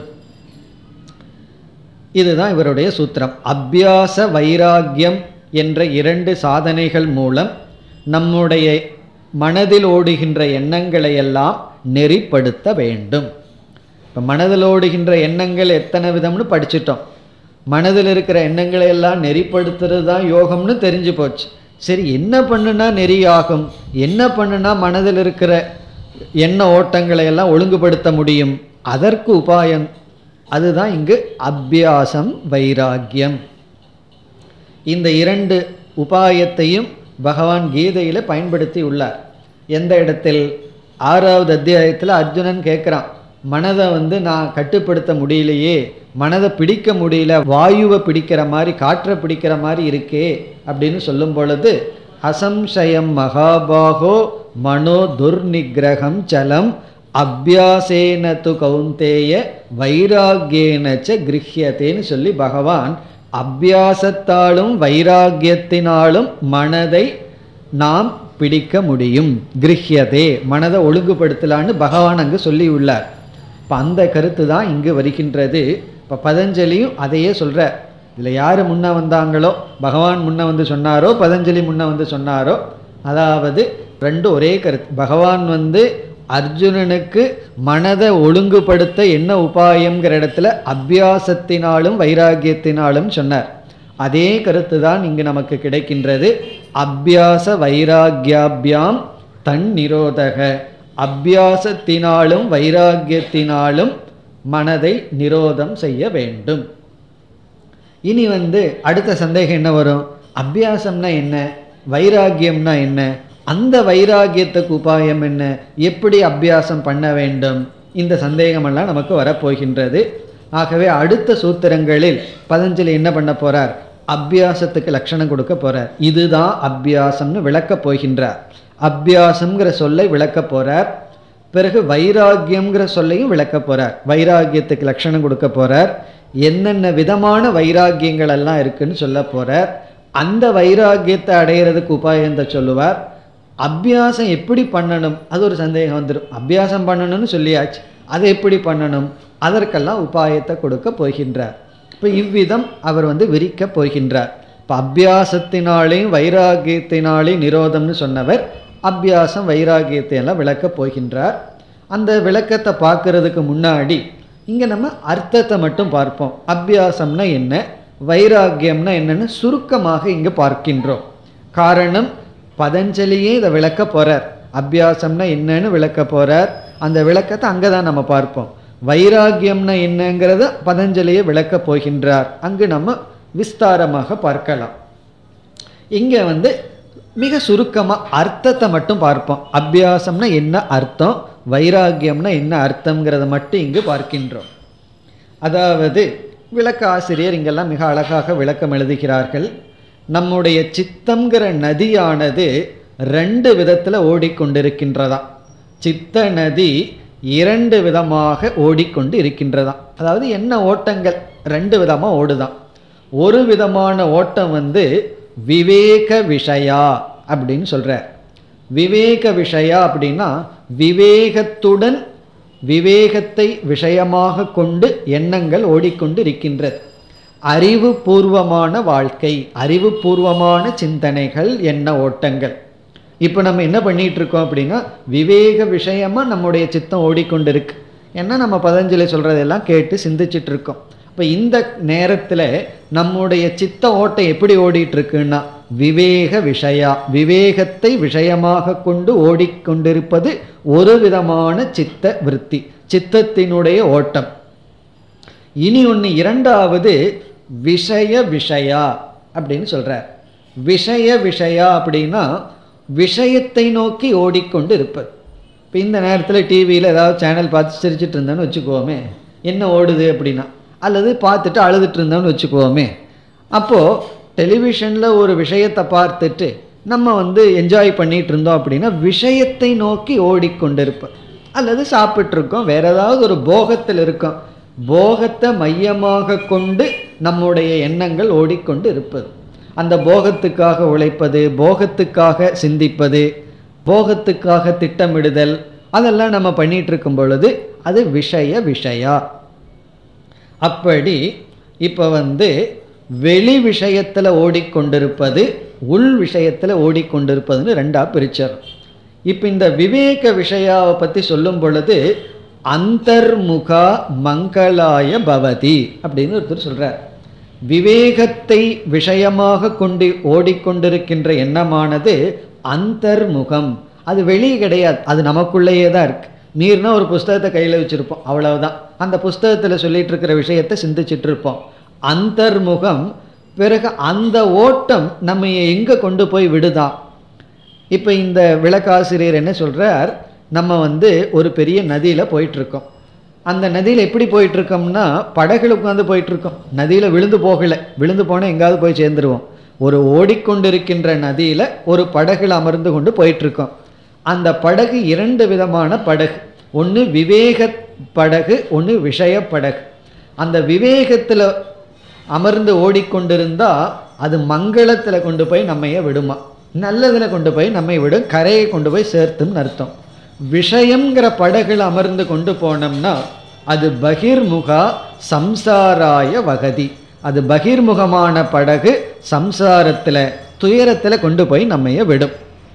இதுதான் இவருடைய சூத்திரம் அபியாச வைராகியம் என்ற இரண்டு சாதனைகள் மூலம் நம்முடைய மனதில் ஓடுகின்ற எண்ணங்களை எல்லாம் நெறிப்படுத்த வேண்டும் இப்போ மனதில் ஓடுகின்ற எண்ணங்கள் எத்தனை விதம்னு படிச்சிட்டோம் மனதில் இருக்கிற எண்ணங்களை எல்லாம் நெறிப்படுத்துறது தான் யோகம்னு தெரிஞ்சு போச்சு சரி என்ன பண்ணுனா நெறியாகும் என்ன பண்ணுனா மனதில் இருக்கிற எண்ண ஓட்டங்களை எல்லாம் ஒழுங்குபடுத்த முடியும் அதற்கு உபாயம் அதுதான் இங்கு அபியாசம் வைராக்கியம் இந்த இரண்டு உபாயத்தையும் பகவான் கீதையில் பயன்படுத்தி உள்ளார் எந்த இடத்தில் ஆறாவது அத்தியாயத்தில் அர்ஜுனன் கேட்குறான் மனதை வந்து நான் கட்டுப்படுத்த முடியலையே மனதை பிடிக்க முடியல வாயுவை பிடிக்கிற மாதிரி காற்றை பிடிக்கிற மாதிரி இருக்கே அப்படின்னு சொல்லும் பொழுது அசம்சயம் மகாபாகோ மனோ துர்நிகிரகம் சலம் அபியாசேன து கௌந்தேய வைராகியேனச்ச கிரஹியத்தேன்னு சொல்லி பகவான் அபியாசத்தாலும் வைராகியத்தினாலும் மனதை நாம் பிடிக்க முடியும் கிரஹியதே மனதை ஒழுங்குபடுத்தலான்னு பகவான் அங்கு சொல்லி உள்ளார் இப்போ அந்த கருத்து தான் இங்கு வருகின்றது இப்போ பதஞ்சலியும் அதையே சொல்கிறார் இதில் யார் முன்ன வந்தாங்களோ பகவான் முன்ன வந்து சொன்னாரோ பதஞ்சலி முன்ன வந்து சொன்னாரோ அதாவது ரெண்டும் ஒரே கருத்து பகவான் வந்து அர்ஜுனனுக்கு மனதை ஒழுங்குபடுத்த என்ன உபாயம்ங்கிற இடத்துல அபியாசத்தினாலும் வைராகியத்தினாலும் சொன்னார் அதே கருத்து தான் இங்கு நமக்கு கிடைக்கின்றது அபியாச வைராகியாபியாம் தன் நிரோதக அபியாசத்தினாலும் வைராகியத்தினாலும் மனதை நிரோதம் செய்ய வேண்டும் இனி வந்து அடுத்த சந்தேகம் என்ன வரும் அபியாசம்னா என்ன வைராகியம்னா என்ன அந்த வைராகியத்துக்கு உபாயம் என்ன எப்படி அபியாசம் பண்ண வேண்டும் இந்த சந்தேகமெல்லாம் நமக்கு வரப்போகின்றது ஆகவே அடுத்த சூத்திரங்களில் பதஞ்சலி என்ன பண்ண போறார் அபியாசத்துக்கு லட்சணம் கொடுக்க போறார் இதுதான் அபியாசம்னு விளக்கப் போகின்றார் அபியாசம்ங்கிற சொல்லை விளக்கப் போறார் பிறகு வைராகியம்ங்கிற சொல்லையும் விளக்க போறார் வைராகியத்துக்கு லட்சணம் கொடுக்க போறார் என்னென்ன விதமான வைராகியங்கள் எல்லாம் இருக்குன்னு சொல்ல போறார் அந்த வைராகியத்தை அடையிறதுக்கு உபாயத்தை சொல்லுவார் அபியாசம் எப்படி பண்ணணும் அது ஒரு சந்தேகம் வந்துடும் அபியாசம் பண்ணணும்னு சொல்லியாச்சு அதை எப்படி பண்ணணும் அதற்கெல்லாம் உபாயத்தை கொடுக்க போகின்றார் இப்போ இவ்விதம் அவர் வந்து விரிக்க போகின்றார் இப்போ அபியாசத்தினாலேயும் வைராகியத்தினாலேயும் நிரோதம்னு சொன்னவர் அபியாசம் வைராகியத்தை எல்லாம் விளக்கப் போகின்றார் அந்த விளக்கத்தை பார்க்கறதுக்கு முன்னாடி இங்கே நம்ம அர்த்தத்தை மட்டும் பார்ப்போம் அபியாசம்னா என்ன வைராகியம்னா என்னன்னு சுருக்கமாக இங்கே பார்க்கின்றோம் காரணம் பதஞ்சலியே இதை விளக்க போறார் அபியாசம்னா என்னன்னு விளக்க போறார் அந்த விளக்கத்தை அங்கே தான் நம்ம பார்ப்போம் வைராகியம்னா என்னங்கிறத பதஞ்சலியை விளக்க போகின்றார் அங்கு நம்ம விஸ்தாரமாக பார்க்கலாம் இங்கே வந்து மிக சுருக்கமாக அர்த்தத்தை மட்டும் பார்ப்போம் அபியாசம்னா என்ன அர்த்தம் வைராகியம்னா என்ன அர்த்தங்கிறத மட்டும் இங்கு பார்க்கின்றோம் அதாவது விளக்க ஆசிரியர் இங்கெல்லாம் மிக அழகாக விளக்கம் எழுதுகிறார்கள் நம்முடைய சித்தம்ங்கிற நதியானது ரெண்டு விதத்தில் ஓடிக்கொண்டிருக்கின்றதா சித்த நதி இரண்டு விதமாக ஓடிக்கொண்டு இருக்கின்றதாம் அதாவது என்ன ஓட்டங்கள் ரெண்டு விதமாக ஓடுதான் ஒரு விதமான ஓட்டம் வந்து விவேக விஷயா அப்படின்னு சொல்றார் விவேக விஷயா அப்படின்னா விவேகத்துடன் விவேகத்தை விஷயமாக கொண்டு எண்ணங்கள் ஓடிக்கொண்டு இருக்கின்றது அறிவுபூர்வமான வாழ்க்கை அறிவுபூர்வமான சிந்தனைகள் எண்ண ஓட்டங்கள் இப்போ நம்ம என்ன பண்ணிட்டு இருக்கோம் அப்படின்னா விவேக விஷயமா நம்முடைய சித்தம் ஓடிக்கொண்டு இருக்கு ஏன்னா நம்ம பதஞ்சலி சொல்றதெல்லாம் கேட்டு சிந்திச்சிட்டு இருக்கோம் இப்போ இந்த நேரத்தில் நம்முடைய சித்த ஓட்டம் எப்படி ஓடிட்டு இருக்குன்னா விவேக விஷயா விவேகத்தை விஷயமாக கொண்டு ஓடிக்கொண்டிருப்பது ஒரு விதமான சித்த விருத்தி சித்தத்தினுடைய ஓட்டம் இனி ஒன்று இரண்டாவது விஷய விஷயா அப்படின்னு சொல்றார் விஷய விஷயா அப்படின்னா விஷயத்தை நோக்கி ஓடிக்கொண்டு இருப்பது இப்போ இந்த நேரத்தில் டிவியில் ஏதாவது சேனல் பார்த்து சிரிச்சிட்டு இருந்தேன்னு வச்சுக்குவோமே என்ன ஓடுது அப்படின்னா அல்லது பார்த்துட்டு அழுதுட்டு இருந்தோம்னு வச்சுக்குவோமே அப்போது டெலிவிஷனில் ஒரு விஷயத்தை பார்த்துட்டு நம்ம வந்து என்ஜாய் பண்ணிட்டு இருந்தோம் அப்படின்னா விஷயத்தை நோக்கி ஓடிக்கொண்டிருப்பது அல்லது சாப்பிட்ருக்கோம் வேற ஏதாவது ஒரு போகத்தில் இருக்கோம் போகத்தை மையமாக கொண்டு நம்முடைய எண்ணங்கள் ஓடிக்கொண்டு இருப்பது அந்த போகத்துக்காக உழைப்பது போகத்துக்காக சிந்திப்பது போகத்துக்காக திட்டமிடுதல் அதெல்லாம் நம்ம பண்ணிட்டு இருக்கும் பொழுது அது விஷய விஷயா அப்படி இப்போ வந்து வெளி விஷயத்தில் ஓடிக்கொண்டிருப்பது உள் விஷயத்தில் ஓடிக்கொண்டிருப்பதுன்னு ரெண்டா பிரிச்சர் இப்போ இந்த விவேக விஷயாவை பற்றி சொல்லும் பொழுது அந்தர்முகா மங்களாய பவதி அப்படின்னு ஒருத்தர் சொல்றார் விவேகத்தை விஷயமாக கொண்டு ஓடிக்கொண்டிருக்கின்ற எண்ணமானது அந்தர்முகம் அது வெளியே கிடையாது அது நமக்குள்ளேயே தான் இருக்கு நீர்னா ஒரு புஸ்தகத்தை கையில் வச்சுருப்போம் அவ்வளவுதான் அந்த புஸ்தகத்தில் சொல்லிட்டு இருக்கிற விஷயத்தை சிந்திச்சிட்டு இருப்போம் அந்தர்முகம் பிறகு அந்த ஓட்டம் நம்ம எங்கே கொண்டு போய் விடுதான் இப்போ இந்த விளக்காசிரியர் என்ன சொல்றார் நம்ம வந்து ஒரு பெரிய நதியில் போயிட்டுருக்கோம் அந்த நதியில் எப்படி போயிட்டுருக்கோம்னா படகுல உட்காந்து போயிட்டுருக்கோம் நதியில் விழுந்து போகலை விழுந்து போனால் எங்காவது போய் சேர்ந்துருவோம் ஒரு ஓடிக்கொண்டிருக்கின்ற நதியில் ஒரு படகுல அமர்ந்து கொண்டு போயிட்டுருக்கோம் அந்த படகு இரண்டு விதமான படகு ஒன்று விவேக படகு ஒன்று விஷய படகு அந்த விவேகத்தில் அமர்ந்து ஓடிக்கொண்டிருந்தா அது மங்களத்தில் கொண்டு போய் நம்மைய விடுமா நல்லதில் கொண்டு போய் நம்மை விடும் கரையை கொண்டு போய் சேர்த்தும்னு அர்த்தம் விஷயங்கிற படகுல அமர்ந்து கொண்டு போனோம்னா அது பகிர்முகா சம்சாராய வகதி அது பகிர்முகமான படகு சம்சாரத்தில் துயரத்தில் கொண்டு போய் நம்மைய விடும்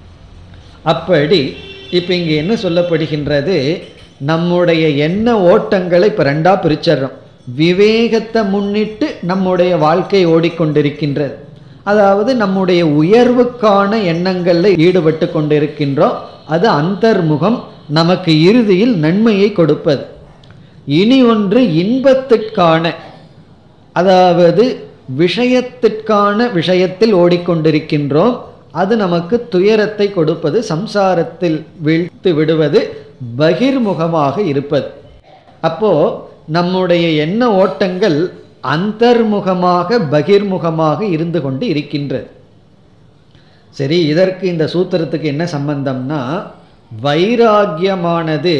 அப்படி இப்போ இங்கே என்ன சொல்லப்படுகின்றது நம்முடைய எண்ண ஓட்டங்களை இப்போ ரெண்டாக பிரிச்சிடுறோம் விவேகத்தை முன்னிட்டு நம்முடைய வாழ்க்கை ஓடிக்கொண்டிருக்கின்றது அதாவது நம்முடைய உயர்வுக்கான எண்ணங்களில் ஈடுபட்டு கொண்டிருக்கின்றோம் அது அந்தர்முகம் நமக்கு இறுதியில் நன்மையை கொடுப்பது இனி ஒன்று இன்பத்திற்கான அதாவது விஷயத்திற்கான விஷயத்தில் ஓடிக்கொண்டிருக்கின்றோம் அது நமக்கு துயரத்தை கொடுப்பது சம்சாரத்தில் வீழ்த்து விடுவது பகிர்முகமாக இருப்பது அப்போ நம்முடைய எண்ண ஓட்டங்கள் அந்தர்முகமாக பகிர்முகமாக இருந்து கொண்டு இருக்கின்றது சரி இதற்கு இந்த சூத்திரத்துக்கு என்ன சம்பந்தம்னா வைராகியமானது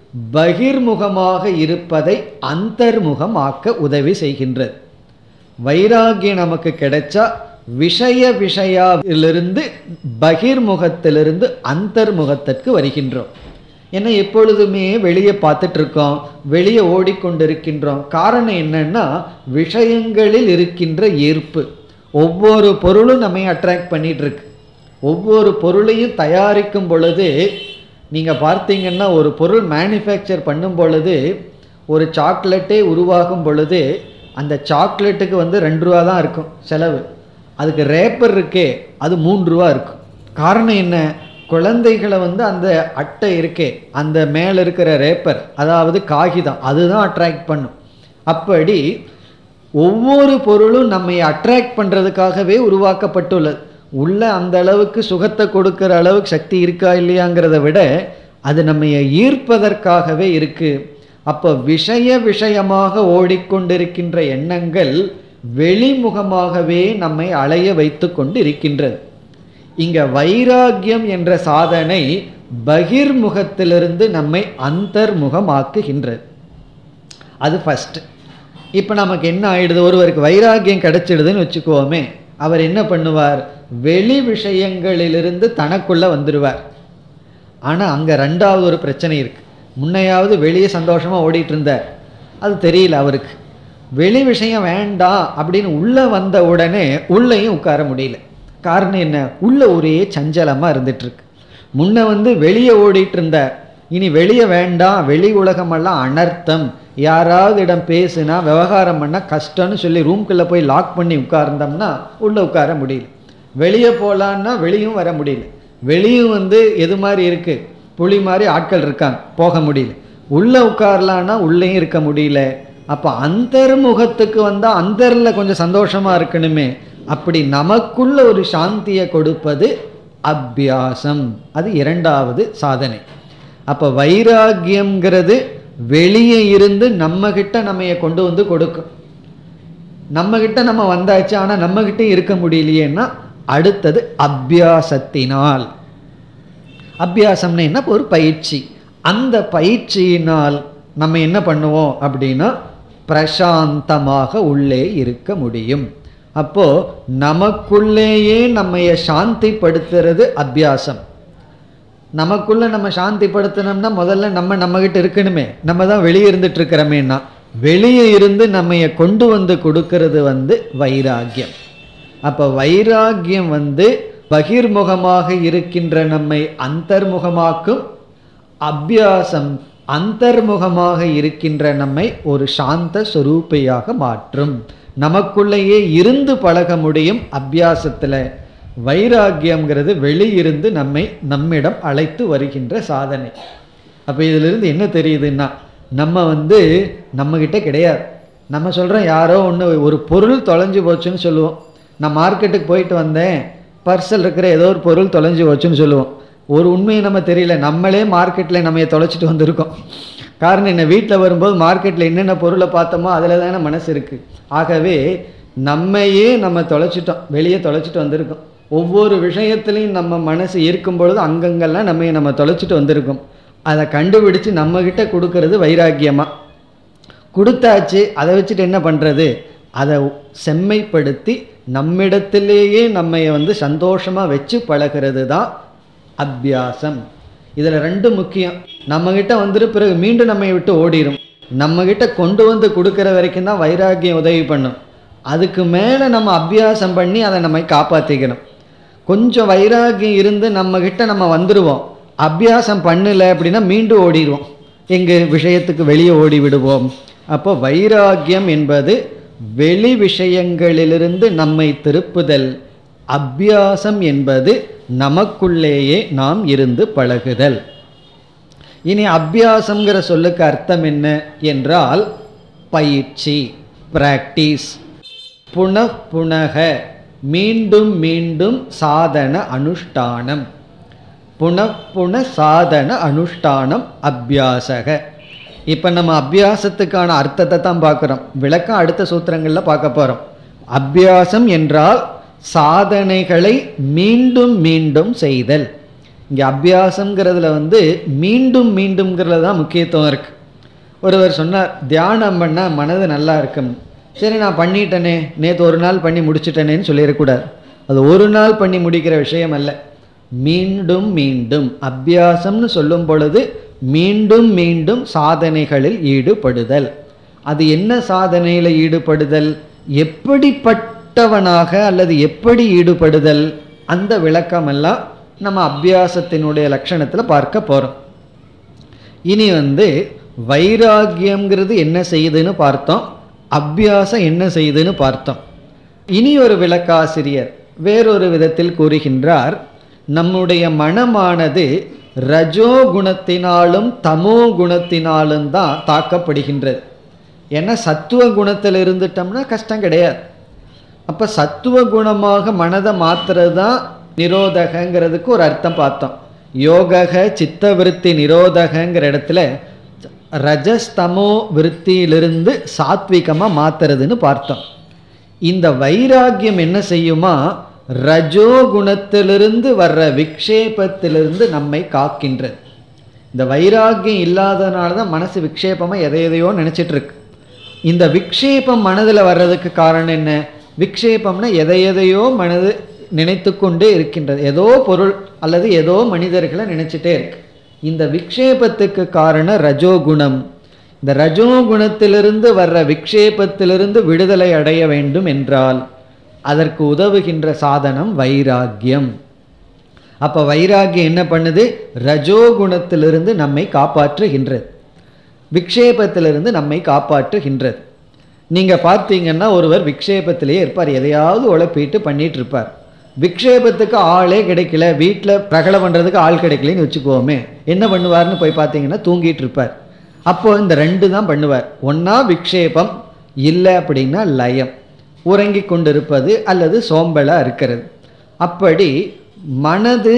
பகிர்முகமாக இருப்பதை அந்தர்முகமாக்க உதவி செய்கின்றது வைராகியம் நமக்கு கிடைச்சா விஷய விஷயாவிலிருந்து பகிர்முகத்திலிருந்து அந்தர்முகத்திற்கு வருகின்றோம் ஏன்னா எப்பொழுதுமே வெளியே பார்த்துட்டு இருக்கோம் வெளியே ஓடிக்கொண்டிருக்கின்றோம் காரணம் என்னன்னா விஷயங்களில் இருக்கின்ற ஈர்ப்பு ஒவ்வொரு பொருளும் நம்மை அட்ராக்ட் பண்ணிட்டு இருக்கு ஒவ்வொரு பொருளையும் தயாரிக்கும் பொழுது நீங்கள் பார்த்தீங்கன்னா ஒரு பொருள் மேனுஃபேக்சர் பண்ணும் பொழுது ஒரு சாக்லேட்டே உருவாகும் பொழுது அந்த சாக்லேட்டுக்கு வந்து ரெண்டு ரூபா தான் இருக்கும் செலவு அதுக்கு ரேப்பர் இருக்கே அது மூன்று ரூபா இருக்கும் காரணம் என்ன குழந்தைகளை வந்து அந்த அட்டை இருக்கே அந்த மேலே இருக்கிற ரேப்பர் அதாவது காகிதம் அதுதான் அட்ராக்ட் பண்ணும் அப்படி ஒவ்வொரு பொருளும் நம்மை அட்ராக்ட் பண்ணுறதுக்காகவே உருவாக்கப்பட்டுள்ளது உள்ள அந்த அளவுக்கு சுகத்தை கொடுக்கிற அளவுக்கு சக்தி இருக்கா இல்லையாங்கிறத விட அது நம்மை ஈர்ப்பதற்காகவே இருக்கு அப்போ விஷய விஷயமாக ஓடிக்கொண்டிருக்கின்ற எண்ணங்கள் வெளிமுகமாகவே நம்மை அலைய வைத்து கொண்டு இருக்கின்றது இங்க வைராகியம் என்ற சாதனை பகிர்முகத்திலிருந்து நம்மை அந்தர்முகமாக்குகின்றது அது ஃபஸ்ட்டு இப்போ நமக்கு என்ன ஆயிடுது ஒருவருக்கு வைராகியம் கிடைச்சிடுதுன்னு வச்சுக்குவோமே அவர் என்ன பண்ணுவார் வெளி விஷயங்களிலிருந்து தனக்குள்ள வந்துடுவார் ஆனால் அங்கே ரெண்டாவது ஒரு பிரச்சனை இருக்கு முன்னையாவது வெளியே சந்தோஷமாக ஓடிட்டு இருந்தார் அது தெரியல அவருக்கு வெளி விஷயம் வேண்டாம் அப்படின்னு உள்ளே வந்த உடனே உள்ளேயும் உட்கார முடியல காரணம் என்ன உள்ள ஒரே சஞ்சலமாக இருந்துட்டுருக்கு முன்ன வந்து வெளியே ஓடிட்டு இருந்தார் இனி வெளியே வேண்டாம் வெளி உலகமெல்லாம் அனர்த்தம் யாராவது இடம் பேசுனா விவகாரம் பண்ணால் கஷ்டம்னு சொல்லி ரூம்குள்ளே போய் லாக் பண்ணி உட்கார்ந்தோம்னா உள்ளே உட்கார முடியல வெளியே போகலான்னா வெளியும் வர முடியல வெளியும் வந்து எது மாதிரி இருக்குது புலி மாதிரி ஆட்கள் இருக்காங்க போக முடியல உள்ளே உட்காரலான்னா உள்ளேயும் இருக்க முடியல அப்போ அந்தர்முகத்துக்கு வந்தால் அந்தரில் கொஞ்சம் சந்தோஷமாக இருக்கணுமே அப்படி நமக்குள்ள ஒரு சாந்தியை கொடுப்பது அபியாசம் அது இரண்டாவது சாதனை அப்போ வைராகியம்ங்கிறது வெளியே இருந்து நம்ம கிட்ட நம்மைய கொண்டு வந்து கொடுக்கும் நம்ம கிட்ட நம்ம வந்தாச்சு ஆனால் நம்ம கிட்ட இருக்க முடியலையேன்னா அடுத்தது அபியாசத்தினால் அபியாசம்னா என்ன ஒரு பயிற்சி அந்த பயிற்சியினால் நம்ம என்ன பண்ணுவோம் அப்படின்னா பிரசாந்தமாக உள்ளே இருக்க முடியும் அப்போ நமக்குள்ளேயே நம்மைய சாந்திப்படுத்துறது அபியாசம் நமக்குள்ள நம்ம சாந்திப்படுத்தணும்னா முதல்ல நம்ம நம்மகிட்ட இருக்கணுமே நம்ம தான் வெளியே இருந்துட்டு இருக்கிறோமேனா வெளியே இருந்து நம்மைய கொண்டு வந்து கொடுக்கறது வந்து வைராகியம் அப்போ வைராகியம் வந்து பகிர்முகமாக இருக்கின்ற நம்மை அந்தர்முகமாக்கும் அபியாசம் அந்தர்முகமாக இருக்கின்ற நம்மை ஒரு சாந்த சொரூப்பையாக மாற்றும் நமக்குள்ளேயே இருந்து பழக முடியும் அபியாசத்தில் வைராகியம்ங்கிறது வெளியிருந்து நம்மை நம்மிடம் அழைத்து வருகின்ற சாதனை அப்போ இதிலிருந்து என்ன தெரியுதுன்னா நம்ம வந்து நம்மக்கிட்ட கிடையாது நம்ம சொல்கிறோம் யாரோ ஒன்று ஒரு பொருள் தொலைஞ்சு போச்சுன்னு சொல்லுவோம் நான் மார்க்கெட்டுக்கு போயிட்டு வந்தேன் பர்சல் இருக்கிற ஏதோ ஒரு பொருள் தொலைஞ்சு போச்சுன்னு சொல்லுவோம் ஒரு உண்மையை நம்ம தெரியல நம்மளே மார்க்கெட்டில் நம்ம தொலைச்சிட்டு வந்திருக்கோம் காரணம் என்ன வீட்டில் வரும்போது மார்க்கெட்டில் என்னென்ன பொருளை பார்த்தோமோ அதில் தானே மனசு இருக்குது ஆகவே நம்மையே நம்ம தொலைச்சிட்டோம் வெளியே தொலைச்சிட்டு வந்திருக்கோம் ஒவ்வொரு விஷயத்துலையும் நம்ம மனசு இருக்கும் பொழுது அங்கங்கெல்லாம் நம்ம நம்ம தொலைச்சிட்டு வந்திருக்கோம் அதை கண்டுபிடிச்சு நம்மக்கிட்ட கொடுக்கறது வைராக்கியமாக கொடுத்தாச்சு அதை வச்சுட்டு என்ன பண்ணுறது அதை செம்மைப்படுத்தி நம்மிடத்திலேயே நம்மை வந்து சந்தோஷமாக வச்சு பழகிறது தான் அபியாசம் இதில் ரெண்டு முக்கியம் நம்மக்கிட்ட வந்துட்டு பிறகு மீண்டும் நம்மை விட்டு ஓடிடும் நம்மக்கிட்ட கொண்டு வந்து கொடுக்குற வரைக்கும் தான் வைராக்கியம் உதவி பண்ணும் அதுக்கு மேலே நம்ம அபியாசம் பண்ணி அதை நம்மை காப்பாற்றிக்கணும் கொஞ்சம் வைராக்கியம் இருந்து நம்மக்கிட்ட நம்ம வந்துடுவோம் அபியாசம் பண்ணலை அப்படின்னா மீண்டும் ஓடிடுவோம் எங்கள் விஷயத்துக்கு வெளியே ஓடி விடுவோம் அப்போ வைராக்கியம் என்பது வெளி விஷயங்களிலிருந்து நம்மை திருப்புதல் அபியாசம் என்பது நமக்குள்ளேயே நாம் இருந்து பழகுதல் இனி அபியாசம்ங்கிற சொல்லுக்கு அர்த்தம் என்ன என்றால் பயிற்சி பிராக்டிஸ் புனః மீண்டும் மீண்டும் சாதன அனுஷ்டானம் புனப்புன சாதன அனுஷ்டானம் அபியாசக இப்போ நம்ம அபியாசத்துக்கான அர்த்தத்தை தான் பார்க்குறோம் விளக்கம் அடுத்த சூத்திரங்களில் பார்க்க போகிறோம் அபியாசம் என்றால் சாதனைகளை மீண்டும் மீண்டும் செய்தல் இங்கே அபியாசங்கிறதுல வந்து மீண்டும் மீண்டும்ங்கிறதுல தான் முக்கியத்துவம் இருக்குது ஒருவர் சொன்னார் தியானம் பண்ணால் மனது நல்லா இருக்கும் சரி நான் பண்ணிட்டேனே நேற்று ஒரு நாள் பண்ணி முடிச்சிட்டேனேன்னு சொல்லிடக்கூடாது அது ஒரு நாள் பண்ணி முடிக்கிற விஷயம் அல்ல மீண்டும் மீண்டும் அபியாசம்னு சொல்லும் பொழுது மீண்டும் மீண்டும் சாதனைகளில் ஈடுபடுதல் அது என்ன சாதனையில் ஈடுபடுதல் எப்படிப்பட்டவனாக அல்லது எப்படி ஈடுபடுதல் அந்த விளக்கமெல்லாம் நம்ம அபியாசத்தினுடைய லட்சணத்தில் பார்க்க போகிறோம் இனி வந்து வைராகியம்ங்கிறது என்ன செய்யுதுன்னு பார்த்தோம் அபியாசம் என்ன செய்யுதுன்னு பார்த்தோம் இனி ஒரு விளக்காசிரியர் வேறொரு விதத்தில் கூறுகின்றார் நம்முடைய மனமானது ரஜோ குணத்தினாலும் தமோ குணத்தினாலும் தான் தாக்கப்படுகின்றது ஏன்னா சத்துவ குணத்தில் இருந்துட்டோம்னா கஷ்டம் கிடையாது அப்போ சத்துவ குணமாக மனதை மாத்துறது தான் நிரோதகங்கிறதுக்கு ஒரு அர்த்தம் பார்த்தோம் யோகக சித்த விருத்தி நிரோதகங்கிற இடத்துல ரஜஸ்தமோ விருத்தியிலிருந்து சாத்விகமாக மாத்துறதுன்னு பார்த்தோம் இந்த வைராக்கியம் என்ன செய்யுமா ரஜோ குணத்திலிருந்து வர்ற விக்ஷேபத்திலிருந்து நம்மை காக்கின்றது இந்த வைராக்கியம் இல்லாதனால தான் மனசு விக்ஷேபமாக எதை எதையோ நினச்சிட்டு இருக்கு இந்த விக்ஷேபம் மனதில் வர்றதுக்கு காரணம் என்ன விக்ஷேபம்னா எதை எதையோ மனது நினைத்து கொண்டே இருக்கின்றது ஏதோ பொருள் அல்லது ஏதோ மனிதர்களை நினைச்சிட்டே இருக்கு இந்த விக்ஷேபத்துக்கு காரணம் ரஜோகுணம் இந்த ரஜோகுணத்திலிருந்து வர்ற விக்ஷேபத்திலிருந்து விடுதலை அடைய வேண்டும் என்றால் அதற்கு உதவுகின்ற சாதனம் வைராக்கியம் அப்போ வைராக்கியம் என்ன பண்ணுது ரஜோகுணத்திலிருந்து நம்மை காப்பாற்றுகின்றது விக்ஷேபத்திலிருந்து நம்மை காப்பாற்றுகின்றது நீங்கள் பார்த்தீங்கன்னா ஒருவர் விக்ஷேபத்திலேயே இருப்பார் எதையாவது உழப்பிட்டு பண்ணிட்டு இருப்பார் விக்ஷேபத்துக்கு ஆளே கிடைக்கல வீட்டில் பிரகல பண்ணுறதுக்கு ஆள் கிடைக்கலன்னு வச்சுக்கோமே என்ன பண்ணுவார்னு போய் பார்த்தீங்கன்னா தூங்கிட்டு இருப்பார் அப்போ இந்த ரெண்டு தான் பண்ணுவார் ஒன்றா விக்ஷேபம் இல்லை அப்படின்னா லயம் உறங்கி கொண்டிருப்பது அல்லது சோம்பலாக இருக்கிறது அப்படி மனது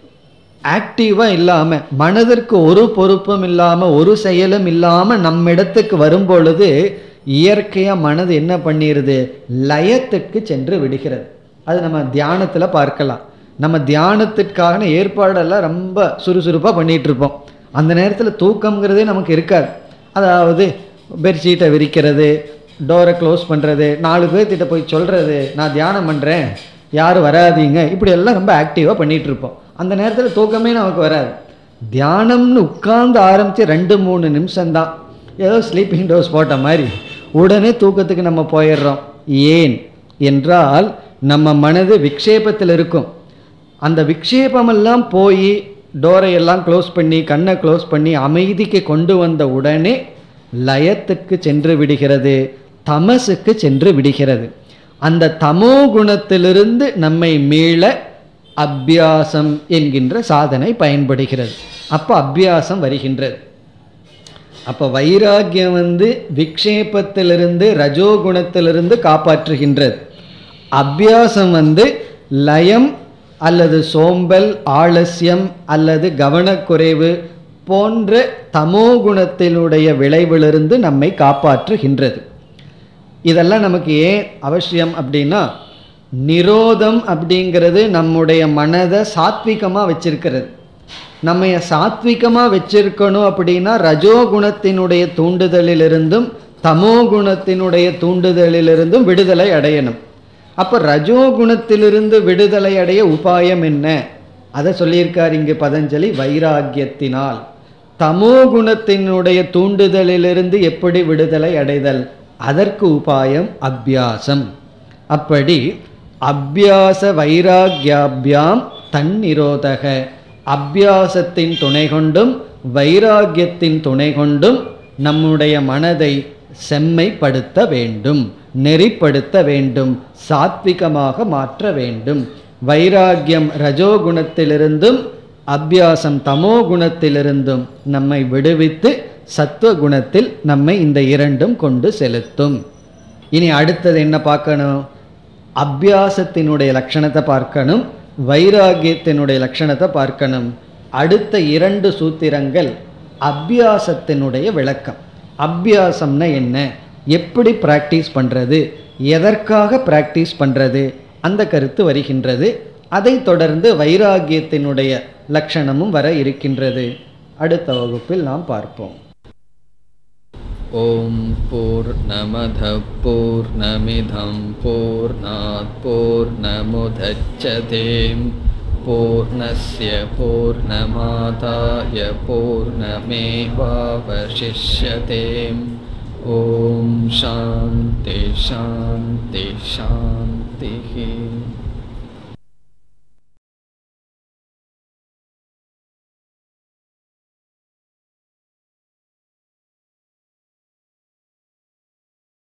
ஆக்டிவாக இல்லாமல் மனதிற்கு ஒரு பொறுப்பும் இல்லாமல் ஒரு செயலும் இல்லாமல் நம்மிடத்துக்கு வரும்பொழுது இயற்கையாக மனது என்ன பண்ணிடுது லயத்துக்கு சென்று விடுகிறது அது நம்ம தியானத்தில் பார்க்கலாம் நம்ம தியானத்திற்கான ஏற்பாடெல்லாம் ரொம்ப சுறுசுறுப்பாக பண்ணிகிட்டு இருப்போம் அந்த நேரத்தில் தூக்கம்ங்கிறதே நமக்கு இருக்காது அதாவது பெட்ஷீட்டை விரிக்கிறது டோரை க்ளோஸ் பண்ணுறது நாலு பேர்த்திட்ட போய் சொல்கிறது நான் தியானம் பண்ணுறேன் யாரும் வராதீங்க இப்படி எல்லாம் ரொம்ப ஆக்டிவாக பண்ணிகிட்டு இருப்போம் அந்த நேரத்தில் தூக்கமே நமக்கு வராது தியானம்னு உட்கார்ந்து ஆரம்பித்து ரெண்டு மூணு நிமிஷம்தான் ஏதோ ஸ்லீப்பிங் டோஸ் போட்ட மாதிரி உடனே தூக்கத்துக்கு நம்ம போயிடுறோம் ஏன் என்றால் நம்ம மனது விக்ஷேபத்தில் இருக்கும் அந்த விக்ஷேபமெல்லாம் போய் டோரை எல்லாம் க்ளோஸ் பண்ணி கண்ணை க்ளோஸ் பண்ணி அமைதிக்கு கொண்டு வந்த உடனே லயத்துக்கு சென்று விடுகிறது தமசுக்கு சென்று விடுகிறது அந்த தமோ குணத்திலிருந்து நம்மை மீள அபியாசம் என்கின்ற சாதனை பயன்படுகிறது அப்போ அபியாசம் வருகின்றது அப்போ வைராக்கியம் வந்து விக்ஷேபத்திலிருந்து ரஜோகுணத்திலிருந்து காப்பாற்றுகின்றது அபியாசம் வந்து லயம் அல்லது சோம்பல் ஆலசியம் அல்லது கவனக்குறைவு போன்ற தமோகுணத்தினுடைய விளைவிலிருந்து நம்மை காப்பாற்றுகின்றது இதெல்லாம் நமக்கு ஏன் அவசியம் அப்படின்னா நிரோதம் அப்படிங்கிறது நம்முடைய மனதை சாத்விகமாக வச்சிருக்கிறது நம்ம சாத்விகமாக வச்சிருக்கணும் அப்படின்னா ரஜோகுணத்தினுடைய தூண்டுதலிலிருந்தும் தமோகுணத்தினுடைய தூண்டுதலிலிருந்தும் விடுதலை அடையணும் அப்போ ரஜோகுணத்திலிருந்து விடுதலை அடைய உபாயம் என்ன அதை சொல்லியிருக்கார் இங்கு பதஞ்சலி வைராக்கியத்தினால் தமோகுணத்தினுடைய தூண்டுதலிலிருந்து எப்படி விடுதலை அடைதல் அதற்கு உபாயம் அபியாசம் அப்படி அபியாச வைராக்கியாபியாம் தன்னிரோதக அபியாசத்தின் துணை கொண்டும் வைராக்கியத்தின் துணை கொண்டும் நம்முடைய மனதை செம்மைப்படுத்த வேண்டும் நெறிப்படுத்த வேண்டும் சாத்விகமாக மாற்ற வேண்டும் வைராக்கியம் ரஜோகுணத்திலிருந்தும் அபியாசம் தமோ குணத்திலிருந்தும் நம்மை விடுவித்து சத்துவ குணத்தில் நம்மை இந்த இரண்டும் கொண்டு செலுத்தும் இனி அடுத்தது என்ன பார்க்கணும் அபியாசத்தினுடைய லட்சணத்தை பார்க்கணும் வைராகியத்தினுடைய லட்சணத்தை பார்க்கணும் அடுத்த இரண்டு சூத்திரங்கள் அபியாசத்தினுடைய விளக்கம் அபியாசம்னா என்ன எப்படி பிராக்டிஸ் பண்ணுறது எதற்காக பிராக்டிஸ் பண்ணுறது அந்த கருத்து வருகின்றது அதைத் தொடர்ந்து வைராகியத்தினுடைய லட்சணமும் வர இருக்கின்றது அடுத்த வகுப்பில் நாம் பார்ப்போம் ॐ पूर्णमधः पूर्णमिधं पूर्णात् पूर्णमुदच्छते पूर्णस्य पूर्णमादाय पूर्णमेवावशिष्यते ॐ शान्ति शान्ति शान्तिः